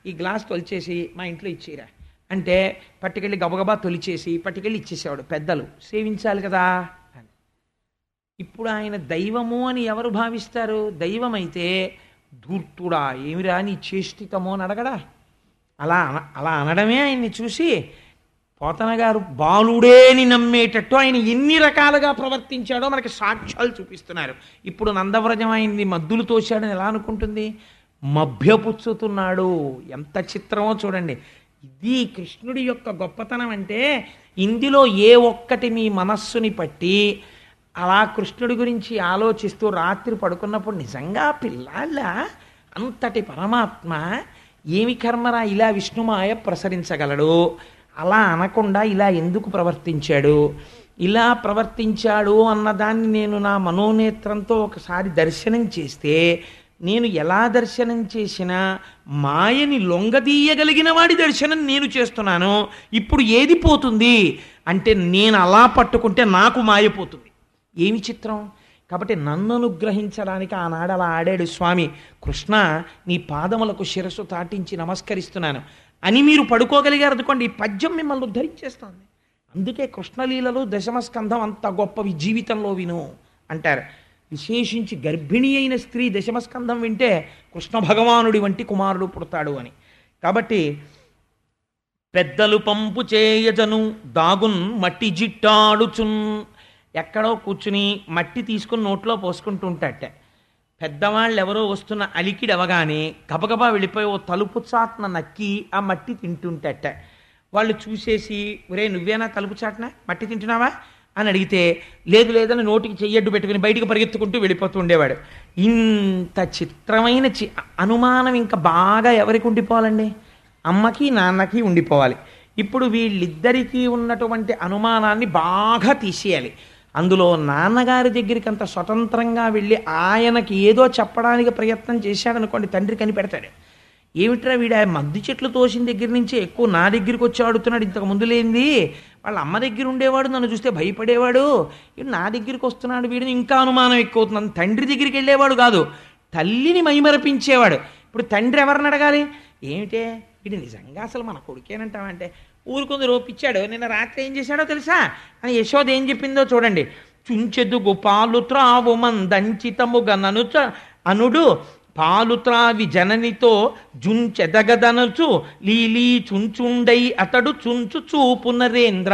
ఈ గ్లాస్ తొలిచేసి మా ఇంట్లో ఇచ్చేరా అంటే పట్టుకెళ్ళి గబగబా తొలిచేసి పట్టుకెళ్ళి ఇచ్చేసేవాడు పెద్దలు సేవించాలి కదా అని ఇప్పుడు ఆయన దైవము అని ఎవరు భావిస్తారు దైవం అయితే ధూర్తుడా ఏమిరా నీ చేష్టితమో అని అడగడా అలా అన- అలా అనడమే ఆయన్ని చూసి పోతన గారు బాలుడేని నమ్మేటట్టు ఆయన ఎన్ని రకాలుగా ప్రవర్తించాడో మనకి సాక్ష్యాలు చూపిస్తున్నారు ఇప్పుడు నందవ్రజం ఆయన్ని మద్దులు తోశాడని ఎలా అనుకుంటుంది మభ్యపుచ్చుతున్నాడు ఎంత చిత్రమో చూడండి ఇది కృష్ణుడి యొక్క గొప్పతనం అంటే ఇందులో ఏ ఒక్కటి మీ మనస్సుని పట్టి అలా కృష్ణుడి గురించి ఆలోచిస్తూ రాత్రి పడుకున్నప్పుడు నిజంగా పిల్లాళ్ళ అంతటి పరమాత్మ ఏమి కర్మరా ఇలా విష్ణుమాయ ప్రసరించగలడు అలా అనకుండా ఇలా ఎందుకు ప్రవర్తించాడు ఇలా ప్రవర్తించాడు అన్నదాన్ని నేను నా మనోనేత్రంతో ఒకసారి దర్శనం చేస్తే నేను ఎలా దర్శనం చేసినా మాయని లొంగదీయగలిగిన వాడి దర్శనం నేను చేస్తున్నాను ఇప్పుడు ఏది పోతుంది అంటే నేను అలా పట్టుకుంటే నాకు మాయపోతుంది ఏమి చిత్రం కాబట్టి నన్ను అనుగ్రహించడానికి ఆనాడు అలా ఆడాడు స్వామి కృష్ణ నీ పాదములకు శిరస్సు తాటించి నమస్కరిస్తున్నాను అని మీరు పడుకోగలిగారు అనుకోండి ఈ పద్యం మిమ్మల్ని ఉద్ధరించేస్తోంది అందుకే కృష్ణలీలలు దశమస్కంధం అంత గొప్పవి జీవితంలో విను అంటారు విశేషించి గర్భిణి అయిన స్త్రీ దశమస్కంధం వింటే కృష్ణ భగవానుడి వంటి కుమారుడు పుడతాడు అని కాబట్టి పెద్దలు పంపు చేయజను దాగున్ మట్టి జిట్టాడుచున్ ఎక్కడో కూర్చుని మట్టి తీసుకుని నోట్లో పోసుకుంటూ ఉంటాట పెద్దవాళ్ళు ఎవరో వస్తున్న అలికిడి అవగానే గబగబా వెళ్ళిపోయి ఓ తలుపు చాట్న నక్కి ఆ మట్టి తింటుంటట వాళ్ళు చూసేసి ఒరే నువ్వేనా తలుపు చాట్న మట్టి తింటున్నావా అని అడిగితే లేదు లేదని నోటికి చెయ్యడ్డు పెట్టుకుని బయటికి పరిగెత్తుకుంటూ వెళ్ళిపోతూ ఉండేవాడు ఇంత చిత్రమైన చి అనుమానం ఇంకా బాగా ఎవరికి ఉండిపోవాలండి అమ్మకి నాన్నకి ఉండిపోవాలి ఇప్పుడు వీళ్ళిద్దరికీ ఉన్నటువంటి అనుమానాన్ని బాగా తీసేయాలి అందులో నాన్నగారి దగ్గరికి అంత స్వతంత్రంగా వెళ్ళి ఆయనకి ఏదో చెప్పడానికి ప్రయత్నం చేశాడనుకోండి తండ్రి కనిపెడతాడు ఏమిట్రా వీడు ఆ మద్ది చెట్లు తోసిన దగ్గర నుంచి ఎక్కువ నా దగ్గరికి వచ్చి ఆడుతున్నాడు ఇంతకు ముందు లేనిది వాళ్ళ అమ్మ దగ్గర ఉండేవాడు నన్ను చూస్తే భయపడేవాడు వీడు నా దగ్గరికి వస్తున్నాడు వీడిని ఇంకా అనుమానం ఎక్కువ అవుతుంది తండ్రి దగ్గరికి వెళ్ళేవాడు కాదు తల్లిని మైమరపించేవాడు ఇప్పుడు తండ్రి ఎవరిని అడగాలి ఏమిటే వీడు నిజంగా అసలు మన కొడుకేనంటావంటే ఊరుకుంది రోపిచ్చాడు నిన్న రాత్రి ఏం చేశాడో తెలుసా అని యశోద ఏం చెప్పిందో చూడండి చుంచెదుగు పాలు త్రావు మందంచితముగా ననుచ అనుడు పాలు త్రావి జననితో జుంచెదగదనచు లీలీ చుంచుండై అతడు చుంచు చూపు నరేంద్ర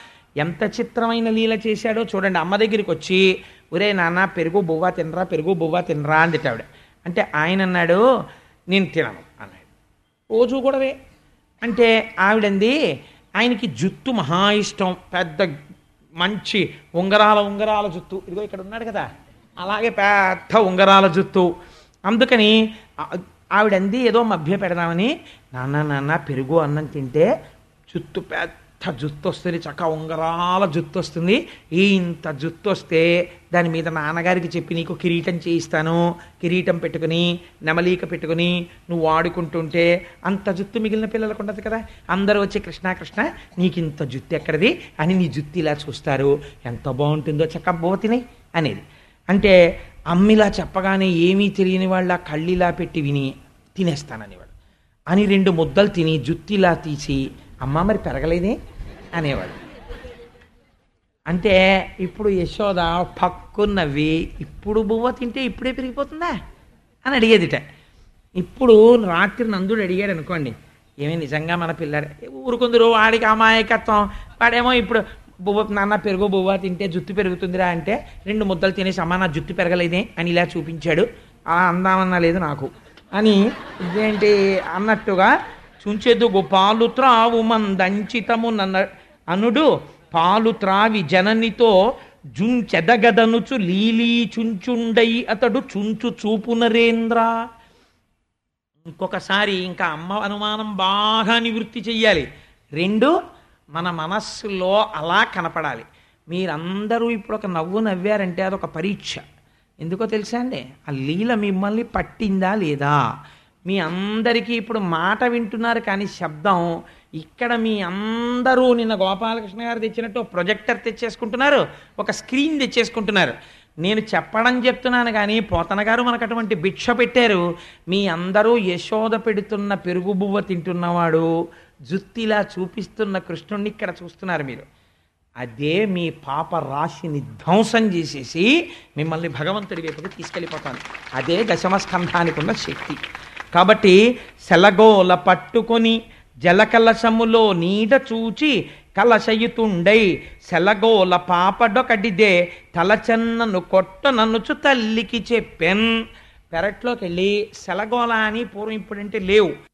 ఎంత చిత్రమైన లీల చేశాడో చూడండి అమ్మ దగ్గరికి వచ్చి ఒరే నాన్న పెరుగు బువ్వ తినరా పెరుగు బువ్వ తినరా అందిట ఆవిడ అంటే ఆయన అన్నాడు నేను తినను అన్నాడు రోజు కూడావే అంటే ఆవిడంది ఆయనకి జుత్తు మహా ఇష్టం పెద్ద మంచి ఉంగరాల ఉంగరాల జుత్తు ఇదిగో ఇక్కడ ఉన్నాడు కదా అలాగే పెద్ద ఉంగరాల జుత్తు అందుకని ఆ- ఆవిడంది ఏదో మభ్య పెడదామని నాన్న నాన్న పెరుగు అన్నం తింటే జుత్తు పెద్ద జుత్తు వస్తుంది చక్క ఉంగరాల జుత్తు వస్తుంది ఈ ఇంత జుత్తు వస్తే దాని మీద నాన్నగారికి చెప్పి నీకు కిరీటం చేయిస్తాను కిరీటం పెట్టుకుని నెమలీక పెట్టుకుని నువ్వు వాడుకుంటుంటే అంత జుత్తు మిగిలిన పిల్లలకు ఉండదు కదా అందరూ వచ్చి కృష్ణ కృష్ణ నీకు ఇంత జుత్తు ఎక్కడిది అని నీ జుత్తు ఇలా చూస్తారు ఎంత బాగుంటుందో చక్క బోతిని అనేది అంటే అమ్మిలా చెప్పగానే ఏమీ తెలియని వాళ్ళ కళ్ళిలా పెట్టి విని తినేస్తాననేవాడు అని రెండు ముద్దలు తిని జుత్తిలా తీసి అమ్మ మరి పెరగలేదే అనేవాడు అంటే ఇప్పుడు యశోద పక్కు నవ్వి ఇప్పుడు బువ్వ తింటే ఇప్పుడే పెరిగిపోతుందా అని అడిగేదిట ఇప్పుడు రాత్రి నందుడు అడిగాడు అనుకోండి ఏమి నిజంగా మన పిల్లాడు ఊరుకుందరు వాడికి అమాయకత్వం వాడేమో ఇప్పుడు బువ్వ నాన్న పెరుగు బువ్వ తింటే జుట్టు పెరుగుతుందిరా అంటే రెండు ముద్దలు తినేసి అమ్మ నా జుట్టు పెరగలేదే అని ఇలా చూపించాడు అలా అందామన్నా లేదు నాకు అని ఇదేంటి అన్నట్టుగా చుంచెదు పాలు త్రావు మందంచితము నన్న అనుడు పాలు త్రావి జననితో జుంచెదగదనుచు లీలీ చుంచుండై అతడు చుంచు చూపు నరేంద్ర ఇంకొకసారి ఇంకా అమ్మ అనుమానం బాగా నివృత్తి చెయ్యాలి రెండు మన మనస్సులో అలా కనపడాలి మీరందరూ ఇప్పుడు ఒక నవ్వు నవ్వారంటే అదొక పరీక్ష ఎందుకో తెలుసా అండి ఆ లీల మిమ్మల్ని పట్టిందా లేదా మీ అందరికీ ఇప్పుడు మాట వింటున్నారు కానీ శబ్దం ఇక్కడ మీ అందరూ నిన్న గోపాలకృష్ణ గారు తెచ్చినట్టు ఒక ప్రొజెక్టర్ తెచ్చేసుకుంటున్నారు ఒక స్క్రీన్ తెచ్చేసుకుంటున్నారు నేను చెప్పడం చెప్తున్నాను కానీ పోతన గారు మనకు అటువంటి భిక్ష పెట్టారు మీ అందరూ యశోద పెడుతున్న పెరుగు బువ్వ తింటున్నవాడు జుత్తిలా చూపిస్తున్న కృష్ణుణ్ణి ఇక్కడ చూస్తున్నారు మీరు అదే మీ పాప రాశిని ధ్వంసం చేసేసి మిమ్మల్ని భగవంతుడి వైపుకి తీసుకెళ్ళిపోతాను అదే దశమ స్కంధానికి ఉన్న శక్తి కాబట్టి సెలగోల పట్టుకొని జలకలశములో నీడ చూచి కలశయుతుండై సెలగోల పాపడొకటిదే తలచెన్నను కొట్ట నన్నుచు తల్లికి చెప్పెన్ పెరట్లోకి వెళ్ళి సెలగోల అని పూర్వం ఇప్పుడంటే లేవు